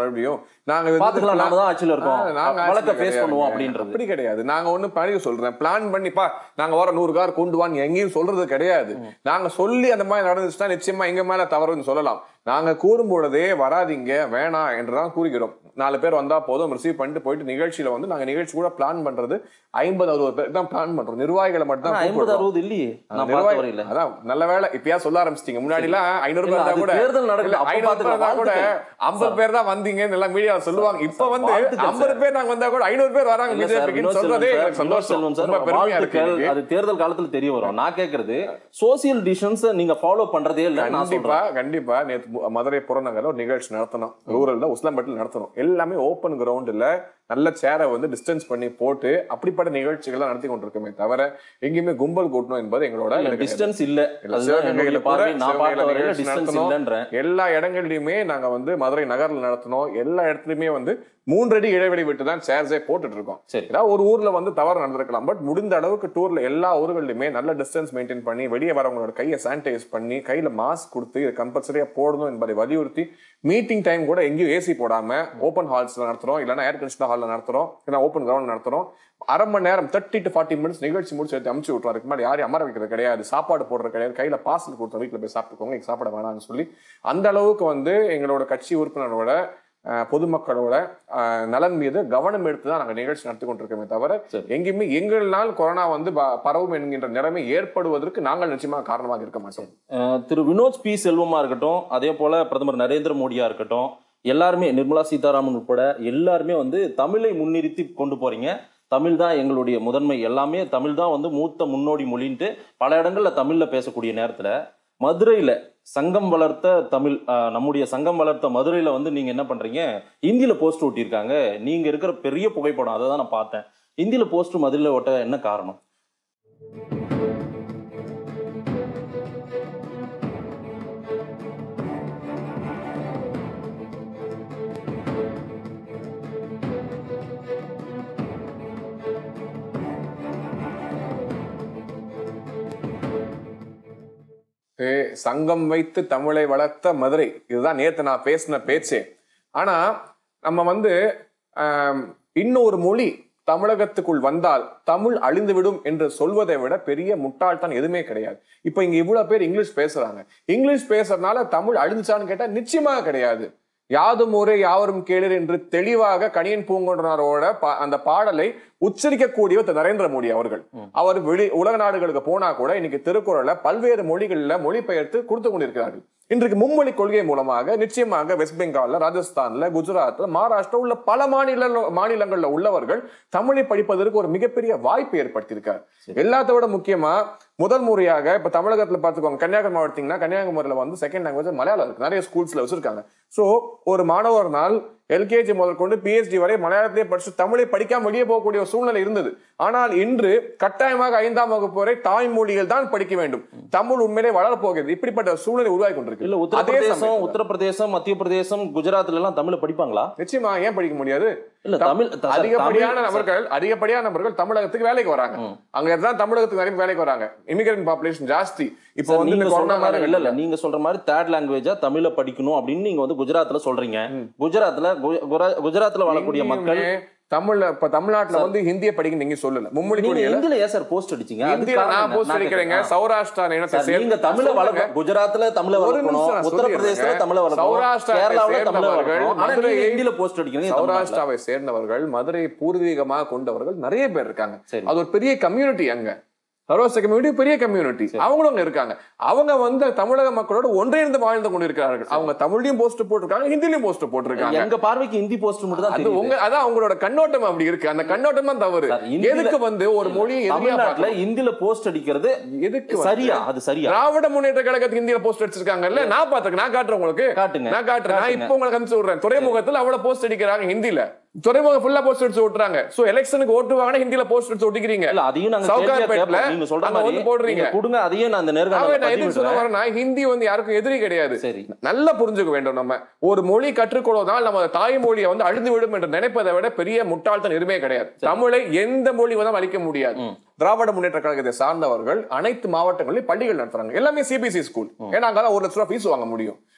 S3: மறுபடியும் நாங்க வந்து
S2: பாத்துக்கலாம் நாம தான் ஆட்சியில இருக்கோம்
S3: ஆ, நாங்க
S2: வழக்க
S3: ஆட்சியில
S2: ஃபேஸ் பண்ணுவோம்
S3: கிடையாது.
S2: அப்படின்றது
S3: அப்படி கிடையாது நாங்க ஒண்ணு பண்ணி சொல்றேன் பிளான் பண்ணிப்பா நாங்க வர நூறு கார் கொண்டு வான்னு எங்கேயும் சொல்றது கிடையாது நாங்க சொல்லி அந்த மாதிரி நடந்துச்சுன்னா நிச்சயமா எங்க மேல தவறுன்னு சொல்லலாம் நாங்க கூறும் பொழுதே வராதீங்க வேணாம் என்றுதான் கூறுகிறோம் நாலு பேர் வந்தா போதும் ரிசீவ் பண்ணிட்டு போயிட்டு நிகழ்ச்சியில வந்து நாங்க நிகழ்ச்சி கூட பிளான் பண்றது ஐம்பது அறுபது பேர் தான் பிளான் பண்றோம் நிர்வாகிகளை மட்டும் தான்
S2: ஐம்பது
S3: கூப்பிடுறோம்.
S2: அறுபது இல்லையே நான் பார்த்த
S3: நிர்வாகி-
S2: வரையில
S3: அதான் நல்ல வேலை இப்பயா சொல்ல ஆரம்பிச்சிட்டீங்க முன்னாடி எல்லாம் ஐநூறு
S2: இல்ல,
S3: பேர் இருந்தா
S2: அது
S3: கூட
S2: தேர்தல் நடக்குது,
S3: இல்ல,
S2: அப்ப
S3: ஐநூறு பேர் இருந்தா கூட
S2: வாழ்த்துக்கள்.
S3: ஐம்பது பேர் தான் வந்தீங்கன்னு எல்லாம் மீடியால சொல்லுவாங்க இப்ப வந்து
S2: வாழ்த்துக்கள்
S3: ஐம்பது பேர் நாங்க வந்தா கூட ஐநூறு பேர் வராங்க
S2: இல்ல சார்,
S3: பிஜேபிக்கு
S2: வினோத்
S3: சொல்றதே
S2: செல்வன்
S3: எனக்கு
S2: சார், வினோத்
S3: சந்தோஷம்
S2: செல்வன் சார்,
S3: ரொம்ப பெருமையா இருக்கு
S2: வாழ்த்துக்கள்.
S3: எனக்கு.
S2: அது தேர்தல் காலத்துல தெரிய வரும் நான் கேக்குறது சோசியல் டிஸ்டன்ஸ் நீங்க ஃபாலோ பண்றதே இல்ல நான்
S3: கண்டிப்பா
S2: சொல்றேன்
S3: கண்டிப்பா நேத்து மு- மதுரை புறநகர்ல ஒரு நிகழ்ச்சி நடத்தணும் ரூரல்ல உஸ்லாம்பேட்டில் நடத்தணும் எல்லாமே ஓப்பன் கிரவுண்ட்ல நல்ல சேரை வந்து டிஸ்டன்ஸ் பண்ணி போட்டு அப்படிப்பட்ட நிகழ்ச்சிகள் தான் நடத்தி கொண்டிருக்கோமே தவிர எங்கேயுமே கும்பல் கூட்டணும் என்பது எங்களோட இது கிடையாது.
S2: டிஸ்டன்ஸ் இல்ல
S3: இல்ல,
S2: அதுதான்
S3: சிவகங்கையில
S2: என்னுடைய
S3: கூட
S2: பார்வை நான் பார்த்த
S3: சிவகங்கையில
S2: வரையில
S3: நிகழ்ச்சி
S2: டிஸ்டன்ஸ்
S3: நடத்தணும்.
S2: இல்லன்றேன்
S3: எல்லா இடங்கள்லயுமே நாங்க வந்து மதுரை நகர்ல நடத்தினோம் எல்லா இடத்துலயுமே வந்து மூன்றடி இடைவெளி விட்டு தான் சேர்ஸே போட்டுட்டு இருக்கோம்
S2: சரி
S3: ஏதாவது ஒரு ஊர்ல வந்து தவறு நடந்திருக்கலாம் பட் முடிந்த அளவுக்கு டூர்ல எல்லா ஊர்கள்லயுமே நல்ல டிஸ்டன்ஸ் மெயின்டைன் பண்ணி வெளியே வரவங்களோட கையை சானிடைஸ் பண்ணி கையில மாஸ்க் கொடுத்து இது கம்பல்சரியா போடணும் என்பதை வலியுறுத்தி மீட்டிங் டைம் கூட எங்கேயும் ஏசி போடாம ஓப்பன் ஹால்ஸ்ல நடத்துறோம் இல்லைன்னா ஏர் கண்டிஷனர் ஹால்ல நடத்துறோம் இல்லைன்னா ஓப்பன் கிரவுண்ட் நடத்துறோம் அரை மணி நேரம் தேர்ட்டி டு ஃபார்ட்டி மினிட்ஸ் நிகழ்ச்சி முடிச்சு எடுத்து அமுச்சு விட்டுறோம் அதுக்கு முன்னாடி யாரையும் அமர வைக்கிறது கிடையாது சாப்பாடு போடுறது கிடையாது கையில பார்சல் கொடுத்தோம் வீட்டுல போய் சாப்பிட்டுக்கோங்க இங்க சாப்பிட வேணாம்னு சொல்லி அந்த அளவுக்கு வந்து எங்களோட கட்சி உறுப்பினரோட அஹ், பொதுமக்களோட அஹ், நலன் மீது கவனம் எடுத்து தான் நாங்கள் நிகழ்ச்சி நடத்தி கொண்டிருக்கோமே தவிர
S2: சரி.
S3: எங்கேயுமே எங்களால் கொரோனா வந்து ப- பரவும் என்கின்ற நிலைமை ஏற்படுவதற்கு நாங்கள் நிச்சயமாக காரணமாக இருக்க மாட்டோம்
S2: அஹ் திரு வினோத் பி செல்வமா இருக்கட்டும் அதே போல பிரதமர் நரேந்திர மோடியா இருக்கட்டும் எல்லாருமே நிர்மலா சீதாராமன் உட்பட எல்லாருமே வந்து தமிழை முன்னிறுத்தி கொண்டு போறீங்க தமிழ் தான் எங்களுடைய முதன்மை எல்லாமே தமிழ் தான் வந்து மூத்த முன்னோடி மொழின்ட்டு பல இடங்கள்ல தமிழ்ல பேசக்கூடிய நேரத்துல மதுரையில சங்கம் வளர்த்த தமிழ் அஹ், நம்முடைய சங்கம் வளர்த்த மதுரையில வந்து நீங்க என்ன பண்றீங்க இந்தியில போஸ்ட் ஒட்டியிருக்காங்க நீங்க இருக்கிற பெரிய புகைப்படம் அதை தான் நான் பார்த்தேன் இந்தியில போஸ்ட் மதுரையில ஒட்ட என்ன காரணம்
S3: ஏ, சங்கம் வைத்து தமிழை வளர்த்த மதுரை இதுதான் நேத்து நான் பேசின பேச்சே ஆனா நம்ம வந்து ஆம், இன்னொரு மொழி தமிழகத்துக்குள் வந்தால் தமிழ் அழிந்துவிடும் என்று சொல்வதை விட பெரிய முட்டாள்தான் எதுவுமே கிடையாது இப்ப இங்க இவ்வளவு பேர் இங்கிலீஷ் பேசுறாங்க இங்கிலீஷ் பேசுறதுனால தமிழ் அழிஞ்சான்னு கேட்டா நிச்சயமாக கிடையாது யாதும் ஊரே யாவரும் கேளர் என்று தெளிவாக கணியன் பூங்கொன்றனாரோட பா- அந்த பாடலை உச்சரிக்கக்கூடியவர் திரு நரேந்திர மோடி அவர்கள் அவர் வெளி உலக நாடுகளுக்கு போனா கூட இன்னைக்கு திருக்குறளை பல்வேறு மொழிகள்ல மொழிபெயர்த்து கொடுத்து கொண்டிருக்கிறார்கள் இன்றைக்கு மும்மொழி கொள்கை மூலமாக நிச்சயமாக வெஸ்ட் பெங்கால்ல ராஜஸ்தான்ல குஜராத்ல மகாராஷ்டிரா உள்ள பல மாநில மாநிலங்கள்ல உள்ளவர்கள் தமிழை படிப்பதற்கு ஒரு மிகப்பெரிய வாய்ப்பு ஏற்படுத்தியிருக்கார் எல்லாத்த விட முக்கியமா முதல் முறையாக இப்ப தமிழகத்துல பாத்துக்கோங்க கன்னியாகுமரி மாவட்டத்தீங்கன்னா கன்னியாகுமரியில வந்து செகண்ட் லாங்குவேஜ் மலையாளம் இருக்கு நிறைய ஸ்கூல்ஸ்ல வச்சிருக்காங்க சோ ஒரு மாணவர் நாள் எல்கேஜி முதல் கொண்டு பிஹெச்டி வரை மலையாளத்திலே படிச்சு தமிழை படிக்காம வெளியே போகக்கூடிய ஒரு சூழ்நிலை இருந்தது ஆனால் இன்று கட்டாயமாக ஐந்தாம் வகுப்பு வரை தாய்மொழியில் தான் படிக்க வேண்டும் தமிழ் உண்மையிலே வளரப்போகிறது இப்படிப்பட்ட சூழ்நிலை உருவாகி கொண்டிருக்கு
S2: இல்ல
S3: அதே
S2: உத்தரப்பிரதேசம்
S3: சமயத்துல-
S2: உத்தரப்பிரதேசம் மத்திய பிரதேசம் குஜராத்ல எல்லாம் தமிழ் படிப்பாங்களா
S3: நிச்சயமா ஏன் படிக்க முடியாது
S2: இல்ல தமிழ் த- சார்,
S3: அதிகப்படியான
S2: தமிழ்
S3: நபர்கள் அதிகப்படியான நபர்கள் தமிழகத்துக்கு வேலைக்கு வராங்க
S2: ம்.
S3: அங்க தான் தமிழகத்துக்கு நிறைய வேலைக்கு வராங்க இமிகிரண்ட் பாப்புலேஷன் ஜாஸ்தி இப்போ
S2: சார்,
S3: வந்து இந்த
S2: நீங்க சொல்ற
S3: கொரோனா
S2: மாதிரி இல்ல இல்ல
S3: மாதிரி
S2: நீங்க சொல்ற மாதிரி தேர்ட் லாங்குவேஜா தமிழ படிக்கணும் அப்படின்னு நீங்க வந்து குஜராத்ல சொல்றீங்க குஜராத்ல கு- குர- குஜராத்ல வாழக்கூடிய மக்கள்
S3: தமிழ்ல இப்ப தமிழ்நாட்டுல வந்து ஹிந்தியை படிக்க நீங்க சொல்லல மும்மொழி
S2: நீங்க
S3: கொள்கையில
S2: ஹிந்தில ஏன் சார் போஸ்ட் அடிச்சீங்க அதுக்கு
S3: ஹிந்தியில
S2: காரணம்
S3: நான்
S2: என்ன?
S3: போஸ்ட்
S2: நான்
S3: அடிக்கிறேங்க
S2: கேட்கிறேன்.
S3: சௌராஷ்டிரா இனத்தை
S2: சார்,
S3: சேர்ந்த-
S2: நீங்க தமிழ
S3: சொல்லுங்க.
S2: வளர்க்கணும் குஜராத்ல தமிழ
S3: ஒரு
S2: வளர்க்கணும்
S3: நிமிஷம் நான்
S2: உத்தரப்பிரதேசத்துல
S3: சொல்லிடுறேன்.
S2: தமிழ வளர்க்கணும்
S3: சௌராஷ்டிராவை
S2: கேரளாவுல தமிழ
S3: சேர்ந்தவர்கள்,
S2: வளர்க்கணும் ஆனா நீங்க
S3: மதுரையை-
S2: ஹிந்தில போஸ்ட் அடிக்கிறீங்க தமிழ்நாட்டுல.
S3: சௌராஷ்டிராவை சேர்ந்தவர்கள் மதுரையை பூர்வீகமாக கொண்டவர்கள் நிறைய பேர் இருக்காங்க
S2: சரி.
S3: அது ஒரு பெரிய கம்யூனிட்டி அங்க சர்வஸ்த கம்யூனிட்டி பெரிய கம்யூனிட்டி அவங்களும் அங்க இருக்காங்க அவங்க வந்து தமிழக மக்களோட ஒன்றிணைந்து வாழ்ந்து கொண்டிருக்கிறார்கள் அவங்க தமிழ்லயும் போஸ்ட் போட்டிருக்காங்க ஹிந்திலையும் போஸ்ட் போட்டிருக்காங்க
S2: எங்க பார்வைக்கு ஹிந்தி போஸ்ட் மட்டும் தான்
S3: அது
S2: தெரியுது
S3: உங்க அதான் அவங்களோட கண்ணோட்டம் அப்படி இருக்கு அந்த கண்ணோட்டம் தான் தவறு
S2: சார், இந்தியில-
S3: எதுக்கு வந்து ஒரு மொழியை எதிரியா
S2: தமிழ்நாட்டுல
S3: பார்க்கணும்?
S2: ஹிந்தில போஸ்ட் அடிக்கிறது
S3: எதுக்கு வந்து-
S2: சரியா அது சரியா
S3: திராவிட முன்னேற்ற கழகத்துக்கு இந்தியில போஸ்ட் அடிச்சிருக்காங்கல்ல நான் பாத்துக்க நான் காட்டுறேன் உங்களுக்கு
S2: காட்டுங்க
S3: நான் காட்டுறேன் நான்
S2: காட்டுங்க.
S3: இப்போ உங்களுக்கு அனுப்பிச்சு விடுறேன் துறைமுகத்துல அவ்வளவு போஸ்ட் அடிக்கிறாங்க ஹிந்தில துறைமுகம் ஃபுல்லா போஸ்ட் அடிச்சு விட்டுறாங்க சோ எலெக்ஷனுக்கு ஓட்டு வாங்கினா ஹிந்தில போஸ்ட் அடிச்சு ஒட்டிக்கிறீங்க
S2: இல்ல அதையும் நாங்க கேள்வியா
S3: சவுகார்பேட்ல
S2: கேட்போம். நீங்க சொல்ற
S3: அங்க
S2: மாதிரி
S3: வந்து போடுறீங்க.
S2: நீங்க கொடுங்க அதையே நான் அந்த
S3: ஆகவே
S2: நேர்காணல
S3: நான் எதுக்கு சொல்ல
S2: பதிவிடுறேன்
S3: வரேன்னா ஹிந்தி வந்து யாருக்கும் எதிரி கிடையாது
S2: சரி
S3: நல்லா புரிஞ்சுக்க வேண்டும் நம்ம ஒரு மொழி கற்றுக்கொள்வதால் நம்ம தாய்மொழியை வந்து அழிந்து விடும் என்று நினைப்பதை விட பெரிய முட்டாள்தான் எதுவுமே கிடையாது தமிழை எந்த மொழி வந்து அழிக்க முடியாது
S2: ம்.
S3: திராவிட முன்னேற்ற கழகத்தை சார்ந்தவர்கள் அனைத்து மாவட்டங்களிலும் பள்ளிகள் நடத்துறாங்க எல்லாமே சிபிஎஸ்இ ஸ்கூல் ஏன்னா அங்கதான் ஒரு லட்ச ரூபா ஃபீஸ் வாங்க முடியும்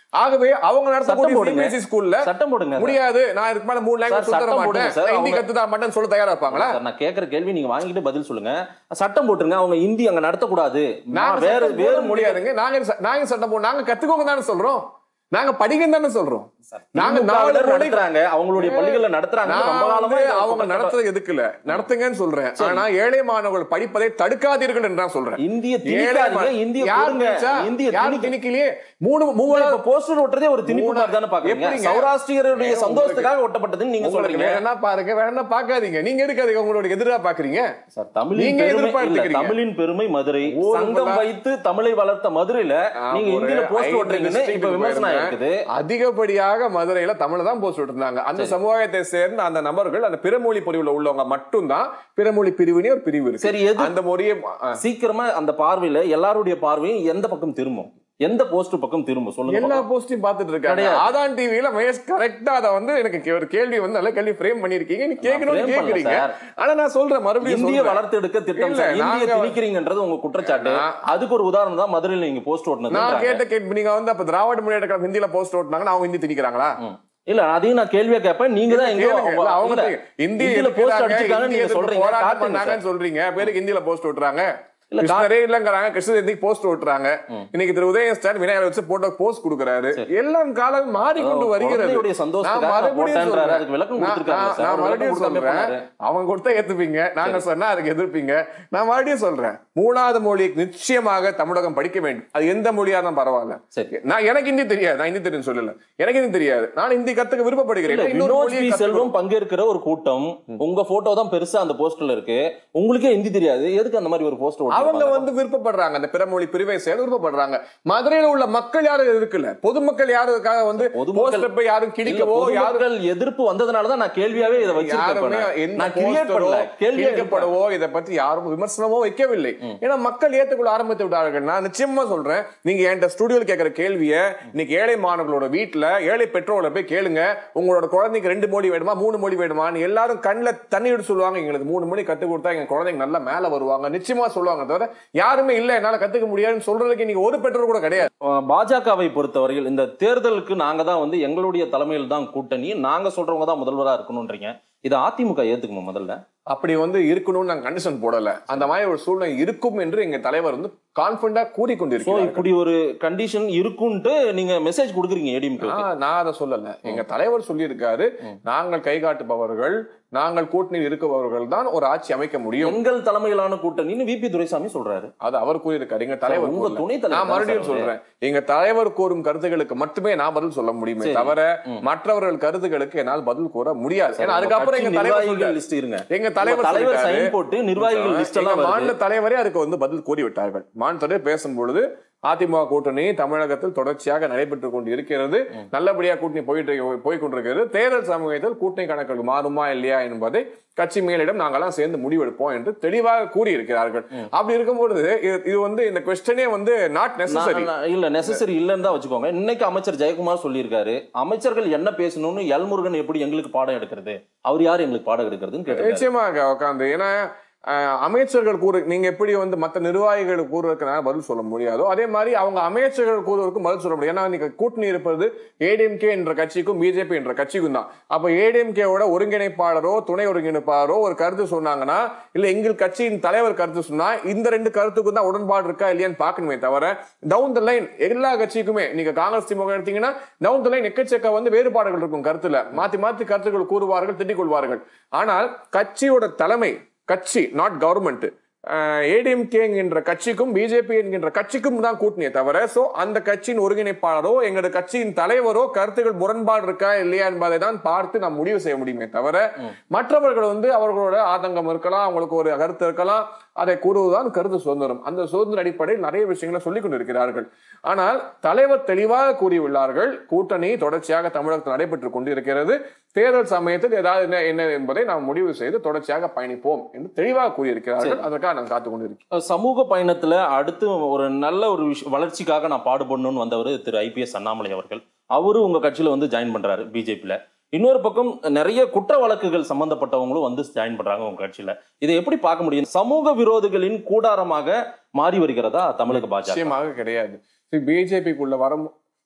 S3: ஆகவே அவங்க நடத்தக்கூடிய
S2: சட்டம் போடுங்க.
S3: சிபிஎஸ்இ ஸ்கூல்ல
S2: சட்டம் போடுங்க சார்.
S3: முடியாது நான் இதுக்கு மேல மூணு லாங்குவேஜ்
S2: சார்,
S3: சொல்ல
S2: சட்டம்
S3: மாட்டேன்
S2: போடுங்க சார்.
S3: நான் ஹிந்தி
S2: அவங்க-
S3: கத்து தர மாட்டேன்னு சொல்ல தயாரா இருப்பாங்களா
S2: சார், நான் கேக்குற கேள்வி நீங்க வாங்கிட்டு பதில் சொல்லுங்க சட்டம் போட்டுருங்க அவங்க இந்தி அங்க நடத்தக்கூடாது
S3: நாங்க
S2: வேற
S3: சட்டம்
S2: வேறு
S3: போட
S2: மொழி
S3: முடியாதுங்க நாங்க ச- நாங்க சட்டம் போட நாங்க கத்துக்கோங்க தானே சொல்றோம் நாங்க படிக்கன்னு தானே சொல்றோம் நாங்க நாலு
S2: நாலு
S3: மொழி
S2: நடத்துறாங்க அவங்களுடைய பள்ளிகள்ல நடத்துறாங்க
S3: நான்
S2: ரொம்ப காலமா
S3: வந்து
S2: இதை
S3: அவங்க
S2: பக்கத்துல-
S3: நடத்துறது எதுக்குல நடத்துங்கன்னு சொல்றேன் ஆனா ஏழை மாணவர்கள் படிப்பதை தடுக்காதீர்கள் என்று நான் சொல்றேன்
S2: இந்திய
S3: ஏழை
S2: திணிக்காதீங்க
S3: மா-
S2: இந்திய
S3: யார்
S2: கொடுங்க
S3: திணிச்சா?
S2: இந்திய
S3: யார்
S2: திணிக்க
S3: திணிக்கலையே மூணு
S2: இப்ப
S3: மூணு
S2: போஸ்டர் ஒட்டுறதே ஒரு திணிப்பு
S3: மூணா-
S2: மாதிரி தானே பாக்குறீங்க
S3: எப்படிங்க?
S2: சௌராஷ்டிரியருடைய
S3: ஏங்க
S2: சந்தோஷத்துக்காக ஒட்டப்பட்டதுன்னு நீங்க
S3: உங்களுக்கு
S2: சொல்றீங்க
S3: வேணா பாருங்க வேணா பாக்காதீங்க நீங்க எதுக்கு உங்களோட எதிரா பாக்குறீங்க
S2: சார் தமிழின்
S3: நீங்க
S2: பெருமை
S3: எதிர்ப்பா
S2: இல்ல,
S3: எடுத்துக்கிறீங்க.
S2: தமிழின் பெருமை மதுரை
S3: ஊர்
S2: சங்கம்
S3: ஃபுல்லா-
S2: வைத்து தமிழை வளர்த்த மதுரையில
S3: நான்
S2: நீங்க
S3: ஒரு
S2: இந்தியில போஸ்ட்
S3: ஐந்து
S2: ஓட்டுறீங்கன்னு இப்ப
S3: district
S2: விமர்சனம்
S3: போயிருந்தேன்.
S2: இருக்குது
S3: அதிகப்படியாக மதுரையில தமிழ தான் போஸ்ட் விட்டுருந்தாங்க அந்த சமுதாயத்தை சேர்ந்த அந்த நபர்கள் அந்த பிறமொழி பிரிவுல உள்ளவங்க மட்டும்தான் பிறமொழி பிரிவுனே ஒரு பிரிவு இருக்கு
S2: சரி எது
S3: அந்த மொழியை ஆ.
S2: சீக்கிரமா அந்த பார்வையில எல்லாருடைய பார்வையும் எந்த பக்கம் திரும்பும் எந்த போஸ்ட் பக்கம் திரும்பும் சொல்லுங்க
S3: எல்லா
S2: பாப்போம்.
S3: போஸ்டையும் பார்த்துட்டு இருக்காங்க
S2: கிடையாது.
S3: ஆதான் டிவில மகேஷ் கரெக்டா அதை வந்து எனக்கு கே- ஒரு கேள்வி வந்து நல்ல கேள்வி ஃப்ரேம் பண்ணிருக்கீங்க நீ கேட்கணும்னு
S2: frame பண்ணல
S3: கேக்குறீங்க
S2: சார்.
S3: ஆனா நான் சொல்றேன் மறுபடியும்
S2: இந்திய
S3: சொல்றேன்.
S2: வளர்த்தெடுக்க திட்டம்
S3: இல்ல,
S2: சார். இந்திய
S3: நாங்க-
S2: திணிக்கிறீங்கன்றது உங்க குற்றச்சாட்டு
S3: நான்-
S2: அதுக்கு ஒரு உதாரணம் தான் மதுரையில நீங்க போஸ்ட்
S3: நான்
S2: ஓட்டுனது
S3: கேட்ட கேள்வி நீங்க வந்து அப்ப திராவிட முன்னேற்ற கழகம் ஹிந்தியில போஸ்ட் ஓட்டுனாங்கன்னா அவங்க ஹிந்தி திணிக்கிறாங்களா
S2: இல்ல அதையும் நான் கேள்வியா கேட்பேன் நீங்க தான் எங்க
S3: கேளுங்க. இல்ல, அவங்க
S2: இல்ல,
S3: தான் ஹிந்தி
S2: இந்தியில போஸ்ட்
S3: எதிர்க்கிறாங்க,
S2: அடிச்சிருக்காங்க
S3: ஹிந்தி
S2: நீங்க
S3: எதிர்ப்பு
S2: சொல்றீங்க
S3: போராட்டம்
S2: காட்டுங்க
S3: பண்ணாங்கன்னு
S2: சார்.
S3: சொல்றீங்க பேருக்கு ஹிந்தியில போஸ்ட் ஓட்டுறாங்க
S2: இல்ல, கா-
S3: கிருஷ்ணரே இல்லங்கிறாங்க கிருஷ்ணர் போஸ்ட் ஓட்டுறாங்க இன்னைக்கு திரு உதய ஸ்டாலின் விநாயகர் வச்சு போட்டோ போஸ்ட் கொடுக்கறாரு எல்லாம் காலம் மாறிக்கொண்டு வருகிறது
S2: குழந்தையுடைய
S3: நான்
S2: சந்தோஷத்துக்காக நான்
S3: மறுபடியும்
S2: போட்டேன்றாரு
S3: சொல்றேன்.
S2: அதுக்கு விளக்கம்
S3: நான்
S2: கொடுத்திருக்காங்க
S3: நான்
S2: சார்
S3: நான்
S2: அவர் விளக்கம்
S3: மறுபடியும்
S2: கொடுக்காம
S3: சொல்றேன்
S2: போனாரு.
S3: அவங்க கொடுத்தா ஏத்துப்பீங்க நாங்க சொன்னா அதுக்கு எதிர்ப்பீங்க நான் மறுபடியும் சொல்றேன் மூணாவது மொழி நிச்சயமாக தமிழகம் படிக்க வேண்டும் அது எந்த மொழியா இருந்தாலும் பரவாயில்ல
S2: சரி
S3: நான் எனக்கு ஹிந்தி தெரியாது நான் ஹிந்தி தெரியும் சொல்லல எனக்கு ஹிந்தி தெரியாது நான் ஹிந்தி கத்துக்க விருப்பப்படுகிறேன்
S2: இல்ல,
S3: இன்னொரு
S2: வினோத்
S3: மொழியை
S2: பி
S3: கத்துக்கணும்.
S2: செல்வம் பங்கேற்கிற ஒரு கூட்டம் உங்க போட்டோ தான் பெருசா அந்த போஸ்டர்ல இருக்கு உங்களுக்கே ஹிந்தி தெரியாது எதுக்கு அந்த மாதிரி ஒரு போஸ்டர்
S3: அவங்க வந்து விருப்பப்படுறாங்க அந்த பிறமொழி பிரிவை சேர்ந்து விருப்பப்படுறாங்க மதுரையில உள்ள மக்கள் யாரும் இருக்குல்ல பொதுமக்கள் யாரும் இதுக்காக வந்து
S2: பொதுமக்கள்
S3: போஸ்டர் போய் யாரும் கிழிக்கவோ யாரும்
S2: பொதுமக்கள் எதிர்ப்பு வந்ததுனாலதான் நான் கேள்வியாவே இதை வச்சிருக்கேன் இப்ப
S3: யாருமே
S2: நான்.
S3: எந்த
S2: நான் கிரியேட்
S3: போஸ்டரோ
S2: பண்ணல கேள்வி
S3: கிழிக்கப்படவோ இதை பத்தி யாரும் விமர்சனமோ வைக்கவில்லை ஏன்னா மக்கள் ஏத்துக்கொள்ள ஆரம்பித்து விட்டார்கள் நான் நிச்சயமா சொல்றேன் நீங்க என்கிட்ட ஸ்டுடியோல கேட்கிற கேள்வியை இன்னைக்கு ஏழை மாணவர்களோட வீட்டுல ஏழை பெற்றோரை போய் கேளுங்க உங்களோட குழந்தைக்கு ரெண்டு மொழி வேணுமா மூணு மொழி வேணுமான்னு எல்லாரும் கண்ணுல தண்ணி விட்டு சொல்லுவாங்க எங்களுக்கு மூணு மொழி கத்து கொடுத்தா எங்க குழந்தைங்க நல்லா மேல வருவாங்க நிச்சயமா சொல்லுவாங்க தவிர யாருமே இல்ல என்னால கத்துக்க முடியாதுன்னு சொல்றதுக்கு நீங்க ஒரு பெற்றோர் கூட கிடையாது
S2: அஹ் பாஜகவை பொறுத்தவரையில் இந்த தேர்தலுக்கு நாங்க தான் வந்து எங்களுடைய தலைமையில் தான் கூட்டணி நாங்க சொல்றவங்க தான் முதல்வரா இருக்கணும்ன்றீங்க இதை அதிமுக ஏத்துக்குமா முதல்ல
S3: அப்படி வந்து இருக்கணும்னு நாங்க கண்டிஷன் போடல அந்த மாதிரி ஒரு சூழ்நிலை இருக்கும் என்று எங்க தலைவர் வந்து கான்பிடண்டா
S2: சோ
S3: கூறிக்கொண்டிருக்கிறார்
S2: இப்படி ஒரு கண்டிஷன் இருக்குன்ட்டு நீங்க மெசேஜ் கொடுக்குறீங்க ஏடிஎம்கே
S3: ஆ, நான் அதை சொல்லல எங்க தலைவர் சொல்லியிருக்காரு நாங்கள் கை காட்டுபவர்கள் நாங்கள் கூட்டணியில் இருக்கபவர்கள் தான் ஒரு ஆட்சி அமைக்க முடியும்
S2: எங்கள் தலைமையிலான கூட்டணின்னு விபி துரைசாமி சொல்றாரு
S3: அது அவர் கூறியிருக்காரு எங்க தலைவர்
S2: உங்க
S3: கூறல.
S2: துணைத் தலைவர்
S3: நான்
S2: தான்
S3: மறுபடியும்
S2: சார் அவரு.
S3: சொல்றேன் எங்க தலைவர் கூறும் கருத்துகளுக்கு மட்டுமே நான் பதில் சொல்ல முடியுமே
S2: சரி.
S3: தவிர
S2: ம்.
S3: மற்றவர்கள் கருத்துகளுக்கு என்னால் பதில் கூற முடியாது
S2: சார்,
S3: ஏன்னா
S2: உங்க
S3: அதுக்கப்புறம்
S2: கட்சி
S3: எங்க தலைவர்
S2: நிர்வாகிகள்
S3: சொல்றாரு.
S2: லிஸ்ட் இருங்க
S3: எங்க
S2: உங்க
S3: தலைவர்
S2: தலைவர்
S3: சொல்லிட்டாரு.
S2: சைன் போட்டு நிர்வாகிகள் லிஸ்ட்
S3: எங்க
S2: எல்லாம் வருது
S3: மாநில தலைவரே அதுக்கு வந்து பதில் கூறிவிட்டார்கள் மாநிலத்தோட பேசும்பொழுது அதிமுக கூட்டணி தமிழகத்தில் தொடர்ச்சியாக நடைபெற்றுக் கொண்டு இருக்கிறது நல்லபடியா கூட்டணி போயிட்டு போய் கொண்டிருக்கிறது தேர்தல் சமயத்தில் கூட்டணி கணக்குகள் மாறுமா இல்லையா என்பதை கட்சி மேலிடம் நாங்கெல்லாம் சேர்ந்து முடிவெடுப்போம் என்று தெளிவாக கூறியிருக்கிறார்கள் அப்படி இருக்கும்பொழுது இது- இது வந்து இந்த கொஸ்டனே வந்து நாட் நெசசரி
S2: நான்- நான் இல்ல நெசசரி இல்லன்னு தான் வச்சுக்கோங்க இன்னைக்கு அமைச்சர் ஜெயக்குமார் சொல்லியிருக்காரு அமைச்சர்கள் என்ன பேசணும்னு எல்முருகன் எப்படி எங்களுக்கு பாடம் எடுக்கிறது அவர் யார் எங்களுக்கு பாடம் எடுக்கிறதுன்னு கேட்டிருக்காரு
S3: நிச்சயமாக உட்காந்து ஏன்னா அஹ், அமைச்சர்கள் கூறு நீங்க எப்படி வந்து மற்ற நிர்வாகிகள் கூறுவதற்கு பதில் சொல்ல முடியாதோ அதே மாதிரி அவங்க அமைச்சர்கள் கூறுவதற்கும் பதில் சொல்ல முடியும் ஏன்னா நீங்க கூட்டணி இருப்பது ஏடிஎம்கே என்ற கட்சிக்கும் பிஜேபி என்ற கட்சிக்கும் தான் அப்ப ஏடிஎம்கேவோட ஒருங்கிணைப்பாளரோ துணை ஒருங்கிணைப்பாளரோ ஒரு கருத்து சொன்னாங்கன்னா இல்ல எங்கள் கட்சியின் தலைவர் கருத்து சொன்னா இந்த ரெண்டு கருத்துக்கும் தான் உடன்பாடு இருக்கா இல்லையான்னு பார்க்கணுமே தவிர டவுன் த லைன் எல்லா கட்சிக்குமே நீங்க காங்கிரஸ் திமுக எடுத்தீங்கன்னா டவுன் த லைன் எக்கச்சக்க வந்து வேறுபாடுகள் இருக்கும் கருத்துல மாத்தி மாத்தி கருத்துக்கள் கூறுவார்கள் திட்டிக் கொள்வார்கள் ஆனால் கட்சியோட தலைமை கட்சி நாட் கவர்மெண்ட் ஏடிஎம்கே என்கின்ற கட்சிக்கும் பிஜேபி என்கின்ற கட்சிக்கும் தான் கூட்டணியே தவிர சோ அந்த கட்சியின் ஒருங்கிணைப்பாளரோ எங்களோட கட்சியின் தலைவரோ கருத்துக்கள் முரண்பாடு இருக்கா இல்லையா என்பதை தான் பார்த்து நாம் முடிவு செய்ய முடியுமே தவிர மற்றவர்கள் வந்து அவர்களோட ஆதங்கம் இருக்கலாம் அவங்களுக்கு ஒரு கருத்து இருக்கலாம் அதை கூறுவதுதான் கருத்து சுதந்திரம் அந்த சுதந்திர அடிப்படையில் நிறைய விஷயங்களை சொல்லிக் கொண்டிருக்கிறார்கள் ஆனால் தலைவர் தெளிவாக கூறியுள்ளார்கள் கூட்டணி தொடர்ச்சியாக தமிழகத்தில் நடைபெற்றுக் கொண்டிருக்கிறது தேர்தல் சமயத்தில் ஏதாவது என்ன என்ன என்பதை நாம் முடிவு செய்து தொடர்ச்சியாக பயணிப்போம் என்று தெளிவாக கூறியிருக்கிறார்கள் அதற்காக நான் காத்துக் கொண்டிருக்கிறேன்
S2: சமூக பயணத்துல அடுத்து ஒரு நல்ல ஒரு விஷ வளர்ச்சிக்காக நான் பாடுபடணும்னு வந்தவர் திரு ஐபிஎஸ் அண்ணாமலை அவர்கள் அவரும் உங்க கட்சியில வந்து ஜாயின் பண்றாரு பிஜேபியில இன்னொரு பக்கம் நிறைய குற்ற வழக்குகள் சம்பந்தப்பட்டவங்களும் வந்து ஜாயின் பண்றாங்க உங்க கட்சியில இதை எப்படி பார்க்க முடியும் சமூக விரோதிகளின் கூடாரமாக மாறி வருகிறதா தமிழக பாஜக
S3: நிச்சயமாக கிடையாது பிஜேபிக்குள்ள வரும்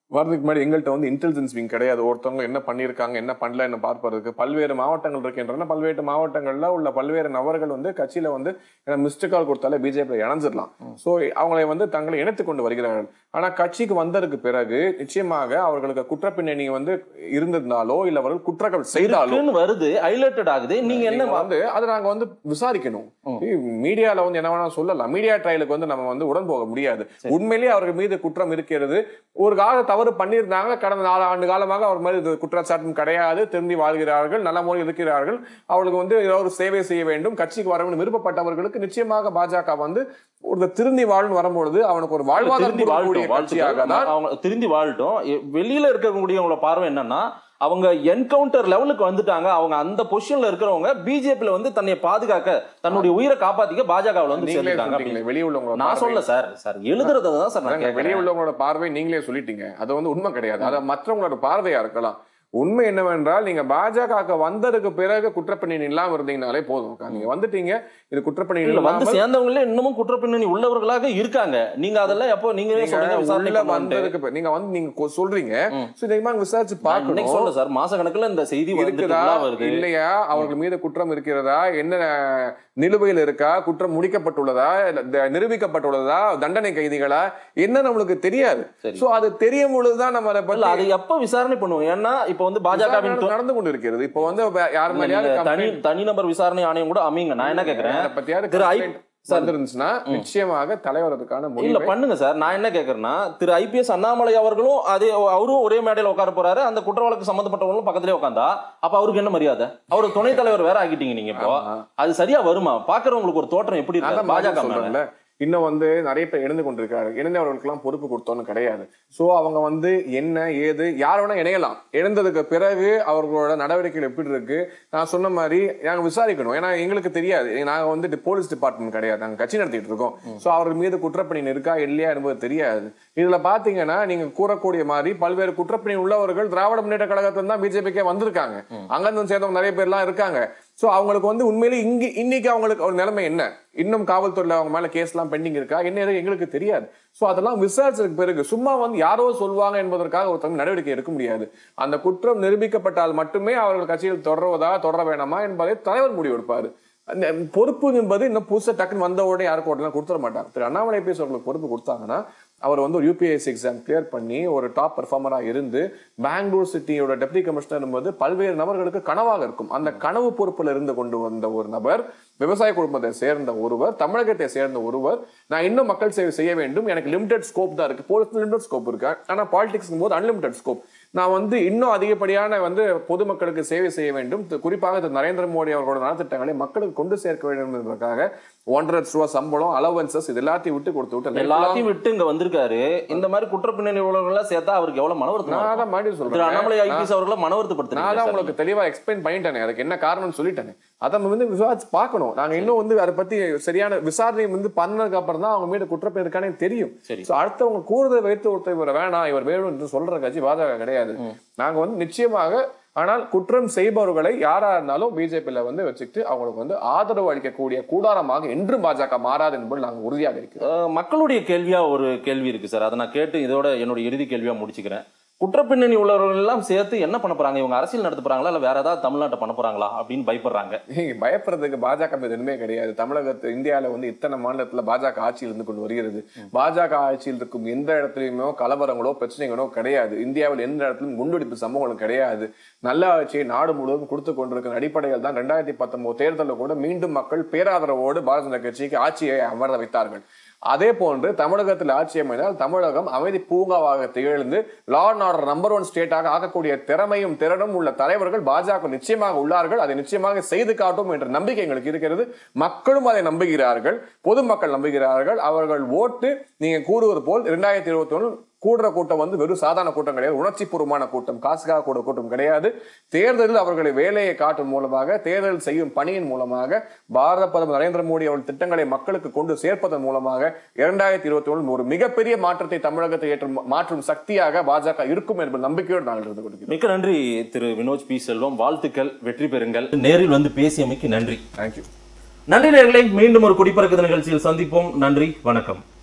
S3: வரதுக்கு முன்னாடி எங்கள்கிட்ட வந்து இன்டெலிஜென்ஸ் விங் கிடையாது ஒருத்தவங்க என்ன பண்ணியிருக்காங்க என்ன பண்ணல என்ன பார்ப்பதற்கு பல்வேறு மாவட்டங்கள் இருக்கின்றன பல்வேறு மாவட்டங்கள்ல உள்ள பல்வேறு நபர்கள் வந்து கட்சியில வந்து மிஸ்டு கால் கொடுத்தாலே பிஜேபி இணைஞ்சிடலாம் ஸோ அவங்களை வந்து தங்களை இணைத்துக் கொண்டு வருகிறார்கள் ஆனா கட்சிக்கு வந்ததற்கு பிறகு நிச்சயமாக அவர்களுக்கு குற்றப்பின்னணி வந்து இருந்திருந்தாலோ இல்ல அவர்கள் குற்றங்கள் செய்தாலோ
S2: இருக்குன்னு வருது ஹைலைட்டட் ஆகுது நீங்க என்ன
S3: நீங்க வந்து அதை நாங்க வந்து விசாரிக்கணும்
S2: ம்.
S3: மீடியால வந்து என்ன வேணா சொல்லலாம் மீடியா ட்ரையலுக்கு வந்து நம்ம வந்து உடன் போக முடியாது உண்மையிலேயே அவர்கள் மீது குற்றம் இருக்கிறது ஒரு கால தவறு பண்ணியிருந்தாங்க கடந்த நாலு ஆண்டு காலமாக அவர் மேல் இது குற்றச்சாட்டும் கிடையாது திரும்பி வாழ்கிறார்கள் நல்ல முறையில் இருக்கிறார்கள் அவர்களுக்கு வந்து ஏதோ ஒரு சேவை செய்ய வேண்டும் கட்சிக்கு வர வேண்டும் விருப்பப்பட்டவர்களுக்கு நிச்சயமாக பாஜக வந்து ஒரு திருந்தி வாழ்னு வரும்பொழுது அவனுக்கு ஒரு வாழ்வாதாரம்
S2: திருந்தி
S3: கொடுக்கக்கூடிய
S2: வாழ்ட்டும்
S3: கட்சியாக
S2: வாழ்த்துக்கள்.
S3: தான்
S2: அவங்க திருந்தி வாழ்ட்டும் எ- வெளியில இருக்கக்கூடியவங்களோட பார்வை என்னன்னா அவங்க என்கவுண்டர் லெவலுக்கு வந்துட்டாங்க அவங்க அந்த பொசிஷன்ல இருக்கிறவங்க பிஜேபியில வந்து தன்னை பாதுகாக்க தன்னுடைய உயிரை காப்பாத்திக்க பாஜகவுல வந்து
S3: நீங்களே
S2: சேர்ந்துட்டாங்க
S3: சொல்றீங்களே
S2: அப்படின்னு.
S3: வெளியே உள்ளவங்க
S2: நான் சொல்ல சார் சார் எழுதுறத தான் சார் நான்
S3: அதாங்க, வெளியே
S2: கேட்கிறேன்.
S3: உள்ளவங்களோட பார்வை நீங்களே சொல்லிட்டீங்க அது வந்து உண்மை கிடையாது அது மற்றவங்களோட பார்வையா இருக்கலாம் உண்மை என்னவென்றால் நீங்க பாஜக வந்ததுக்கு பிறகு குற்றப்பின்னணி இல்லாம இருந்தீங்கனாலே போதும் நீங்க வந்துட்டீங்க இது குற்றப்பின்னணி
S2: இல்ல வந்து
S3: இல்லாமல்
S2: சேர்ந்தவங்களே இன்னமும் குற்றப்பின்னணி உள்ளவர்களாக இருக்காங்க நீங்க அதெல்லாம் எப்போ நீங்களே
S3: நீங்க
S2: சொல்றீங்க விசாரணை
S3: உள்ள
S2: பண்ணுவோன்ட்டு.
S3: வந்ததுக்கு பிறகு- நீங்க வந்து நீங்க கொ- சொல்றீங்க
S2: ம்.
S3: சோ இதை மாதிரி விசாரிச்சு
S2: நான் இன்னைக்கு
S3: பார்க்கணும்
S2: சொல்ல சார் மாச கணக்குல இந்த செய்தி வந்துட்டு
S3: இருக்குதா
S2: உலா வருது
S3: இல்லையா அவர்கள் மீது குற்றம் இருக்கிறதா என்ன நிலுவையில் இருக்கா குற்றம் முடிக்கப்பட்டுள்ளதா இல்ல த- நிரூபிக்கப்பட்டுள்ளதா தண்டனை கைதிகளா என்ன நம்மளுக்கு தெரியாது
S2: சரி.
S3: சோ அது தெரியும் பொழுதுதான் நம்ம அதை
S2: இல்ல
S3: பத்தி
S2: அது எப்ப விசாரணை பண்ணுவோம் ஏன்னா இப்ப வந்து பாஜகவின்
S3: விசாரணை நடந்து கொண்டு இருக்கிறது இப்போ வந்து யார்
S2: இல்ல,
S3: மேலேயாவது
S2: நீங்க தனி
S3: complaint
S2: தனிநபர் விசாரணை ஆணையம் கூட அமைங்க நான் என்ன கேக்குறேன்
S3: அதை பத்தியாவது
S2: திரு ஐ-
S3: complaint
S2: சார்.
S3: வந்துருந்துச்சுன்னா நிச்சயமாக தலைவர் அதுக்கான
S2: இல்ல
S3: முடிவை
S2: பண்ணுங்க சார் நான் என்ன கேக்குறேன்னா திரு ஐபிஎஸ் அண்ணாமலை அவர்களும் அதே அவரும் ஒரே மேடையில உட்கார போறாரு அந்த குற்ற வழக்கு சம்பந்தப்பட்டவங்களும் பக்கத்திலே உட்காந்தா அப்ப அவருக்கு என்ன மரியாதை அவர் துணைத் தலைவர் வேற ஆக்கிட்டீங்க நீங்க இப்போ
S3: ஆமா.
S2: அது சரியா வருமா பாக்குறவங்களுக்கு ஒரு தோற்றம் எப்படி இருக்கு
S3: அதான்
S2: பாஜக
S3: பாஜக
S2: மேல
S3: சொல்றேன்ல இன்னும் வந்து நிறைய பேர் இணைந்து கொண்டிருக்காரு இணைந்தவர்களுக்கெல்லாம் பொறுப்பு கொடுத்தோன்னு கிடையாது சோ அவங்க வந்து என்ன ஏது யார் வேணா இணையலாம் இணைந்ததுக்கு பிறகு அவர்களோட நடவடிக்கைகள் எப்படி இருக்கு நான் சொன்ன மாதிரி நாங்க விசாரிக்கணும் ஏன்னா எங்களுக்கு தெரியாது நாங்க வந்து போலீஸ் டிபார்ட்மெண்ட் கிடையாது நாங்க கட்சி நடத்திட்டு இருக்கோம் சோ அவர்கள் மீது குற்றப்பணி இருக்கா இல்லையா என்பது தெரியாது இதுல பாத்தீங்கன்னா நீங்க கூறக்கூடிய மாதிரி பல்வேறு குற்றப்பணி உள்ளவர்கள் திராவிட முன்னேற்ற கழகத்துல தான் பிஜேபிக்கே வந்திருக்காங்க அங்கிருந்து சேர்ந்தவங்க நிறைய பேர்லாம் இருக்காங்க சோ அவங்களுக்கு வந்து உண்மையிலே இங்க இன்னைக்கு அவங்களுக்கு ஒரு நிலைமை என்ன இன்னும் காவல்துறையில அவங்க மேல கேஸ் எல்லாம் பெண்டிங் இருக்கா என்ன ஏது எங்களுக்கு தெரியாது சோ அதெல்லாம் விசாரிச்சதுக்கு பிறகு சும்மா வந்து யாரோ சொல்லுவாங்க என்பதற்காக ஒருத்தவங்க நடவடிக்கை எடுக்க முடியாது அந்த குற்றம் நிரூபிக்கப்பட்டால் மட்டுமே அவர்கள் கட்சியில் தொடர்வதா தொடர வேணாமா என்பதை தலைவர் முடிவெடுப்பாரு அந்த பொறுப்பு என்பது இன்னும் புதுசா டக்குன்னு வந்த உடனே யாருக்கும் உடனே கொடுத்துட மாட்டாங்க திரு அண்ணாமலை பேச அவங்களுக்கு பொறுப்பு கொடுத்தாங்கன்னா அவர் வந்து ஒரு யூபிஎஸ்சி எக்ஸாம் கிளியர் பண்ணி ஒரு டாப் பெர்ஃபார்மரா இருந்து பெங்களூர் சிட்டியோட டெப்டி கமிஷனர் என்பது பல்வேறு நபர்களுக்கு கனவாக இருக்கும் அந்த கனவு பொறுப்புல இருந்து கொண்டு வந்த ஒரு நபர் விவசாய குடும்பத்தை சேர்ந்த ஒருவர் தமிழகத்தை சேர்ந்த ஒருவர் நான் இன்னும் மக்கள் சேவை செய்ய வேண்டும் எனக்கு லிமிடெட் ஸ்கோப் தான் இருக்கு போலீஸ் லிமிடெட் ஸ்கோப் இருக்கு ஆனா பாலிடிக்ஸ் போது அன்லிமிடெட் ஸ்கோப் நான் வந்து இன்னும் அதிகப்படியான வந்து பொதுமக்களுக்கு சேவை செய்ய வேண்டும் தி- குறிப்பாக திரு நரேந்திர மோடி அவர்களோட நலத்திட்டங்களை மக்களுக்கு கொண்டு சேர்க்க வேண்டும் என்பதற்காக ஒன்றரை லட்ச ரூபா சம்பளம் அலவன்சஸ் இது எல்லாத்தையும் விட்டு கொடுத்து விட்டு
S2: எல்லாத்தையும் விட்டு இங்க வந்திருக்காரு இந்த மாதிரி குற்றப்பின்னணி உள்ளவர்களா சேர்த்தா அவருக்கு எவ்வளவு மன வருத்தம்
S3: நான்
S2: இருக்கும்?
S3: தான் மறுபடியும்
S2: திரு
S3: சொல்றேன்
S2: அண்ணாமலை
S3: நான்
S2: ஐபிஎஸ் அவர்களை மன
S3: நான் தான்
S2: வருத்தப்படுத்துறீங்க
S3: உங்களுக்கு தெளிவா எக்ஸ்பிளைன் பண்ணிட்டேனே அதுக்கு என்ன காரணம்னு சொல்லிட்டேனே அதை நம்ம வந்து விசாரிச்சு பார்க்கணும் நாங்க இன்னும் வந்து அதை பத்தி சரியான விசாரணை வந்து பண்ணதுக்கு அப்புறம் தான் அவங்க மீது குற்றப்பம் இருக்கானே தெரியும்
S2: சரி.
S3: சோ அடுத்தவங்க கூறுதலை வைத்து ஒருத்தர் இவர் வேணாம் இவர் வேணும் என்று சொல்ற கட்சி பாஜக கிடையாது நாங்க வந்து நிச்சயமாக ஆனால் குற்றம் செய்பவர்களை யாரா இருந்தாலும் பிஜேபியில வந்து வச்சுக்கிட்டு அவங்களுக்கு வந்து ஆதரவு அளிக்கக்கூடிய கூடாரமாக என்றும் பாஜக மாறாது என்பது நாங்க உறுதியாக இருக்கிறோம்
S2: அஹ், மக்களுடைய கேள்வியா ஒரு கேள்வி இருக்கு சார் அதை நான் கேட்டு இதோட என்னோட இறுதி கேள்வியா முடிச்சுக்கிறேன் குற்றப்பின்னணி உள்ளவர்கள் எல்லாம் சேர்த்து என்ன பண்ண போறாங்க இவங்க அரசியல் நடத்த போறாங்களா இல்ல வேற ஏதாவது தமிழ்நாட்டை பண்ண போறாங்களா அப்படின்னு பயப்படுறாங்க
S3: நீங்க பயப்படுறதுக்கு பாஜக மீது எதுவுமே கிடையாது தமிழகத்து இந்தியால வந்து இத்தனை மாநிலத்துல பாஜக ஆட்சியில் இருந்து கொண்டு வருகிறது பாஜக ஆட்சியில் இருக்கும் எந்த இடத்துலயுமே கலவரங்களோ பிரச்சனைகளோ கிடையாது இந்தியாவில் எந்த இடத்துலயும் குண்டுவெடிப்பு சம்பவங்களும் கிடையாது நல்ல ஆட்சியை நாடு முழுவதும் கொடுத்து கொண்டிருக்கிற அடிப்படையில் தான் ரெண்டாயிரத்தி பத்தொன்பது தேர்தலில் கூட மீண்டும் மக்கள் பேராதரவோடு பாரதிய ஜனதா கட்சிக்கு ஆட்சியை அமர்ந்த வைத்தார்கள் அதே போன்று தமிழகத்தில் ஆட்சி அமைந்தால் தமிழகம் அமைதி பூங்காவாக திகழ்ந்து law and order number one ஸ்டேட்டாக ஆக்கக்கூடிய திறமையும் திறனும் உள்ள தலைவர்கள் பாஜக நிச்சயமாக உள்ளார்கள் அதை நிச்சயமாக செய்து காட்டும் என்ற நம்பிக்கை எங்களுக்கு இருக்கிறது மக்களும் அதை நம்புகிறார்கள் பொதுமக்கள் நம்புகிறார்கள் அவர்கள் ஓட்டு நீங்க கூறுவது போல் இரண்டாயிரத்தி இருபத்தி ஒன்று கூடுற கூட்டம் வந்து வெறும் சாதாரண கூட்டம் கிடையாது உணர்ச்சி பூர்வமான கூட்டம் காசுக்காக கூட கூட்டம் கிடையாது தேர்தலில் அவர்களை வேலையை காட்டும் மூலமாக தேர்தல் செய்யும் பணியின் மூலமாக பாரத பிரதமர் நரேந்திர மோடி அவர்கள் திட்டங்களை மக்களுக்கு கொண்டு சேர்ப்பதன் மூலமாக இரண்டாயிரத்தி இருபத்தி ஒன்று ஒரு மிகப்பெரிய மாற்றத்தை தமிழகத்தை ஏற்றும் மாற்றும் சக்தியாக பாஜக இருக்கும் என்ற நம்பிக்கையோடு நாங்கள் இருந்து கொண்டிருக்கிறோம்
S2: மிக்க நன்றி திரு வினோஜ் பி செல்வம் வாழ்த்துக்கள் வெற்றி பெறுங்கள் நேரில் வந்து பேசியமைக்கு நன்றி
S3: தேங்க்யூ
S2: நன்றி நேர்களை மீண்டும் ஒரு குடிப்பறக்குது நிகழ்ச்சியில் சந்திப்போம் நன்றி வணக்கம்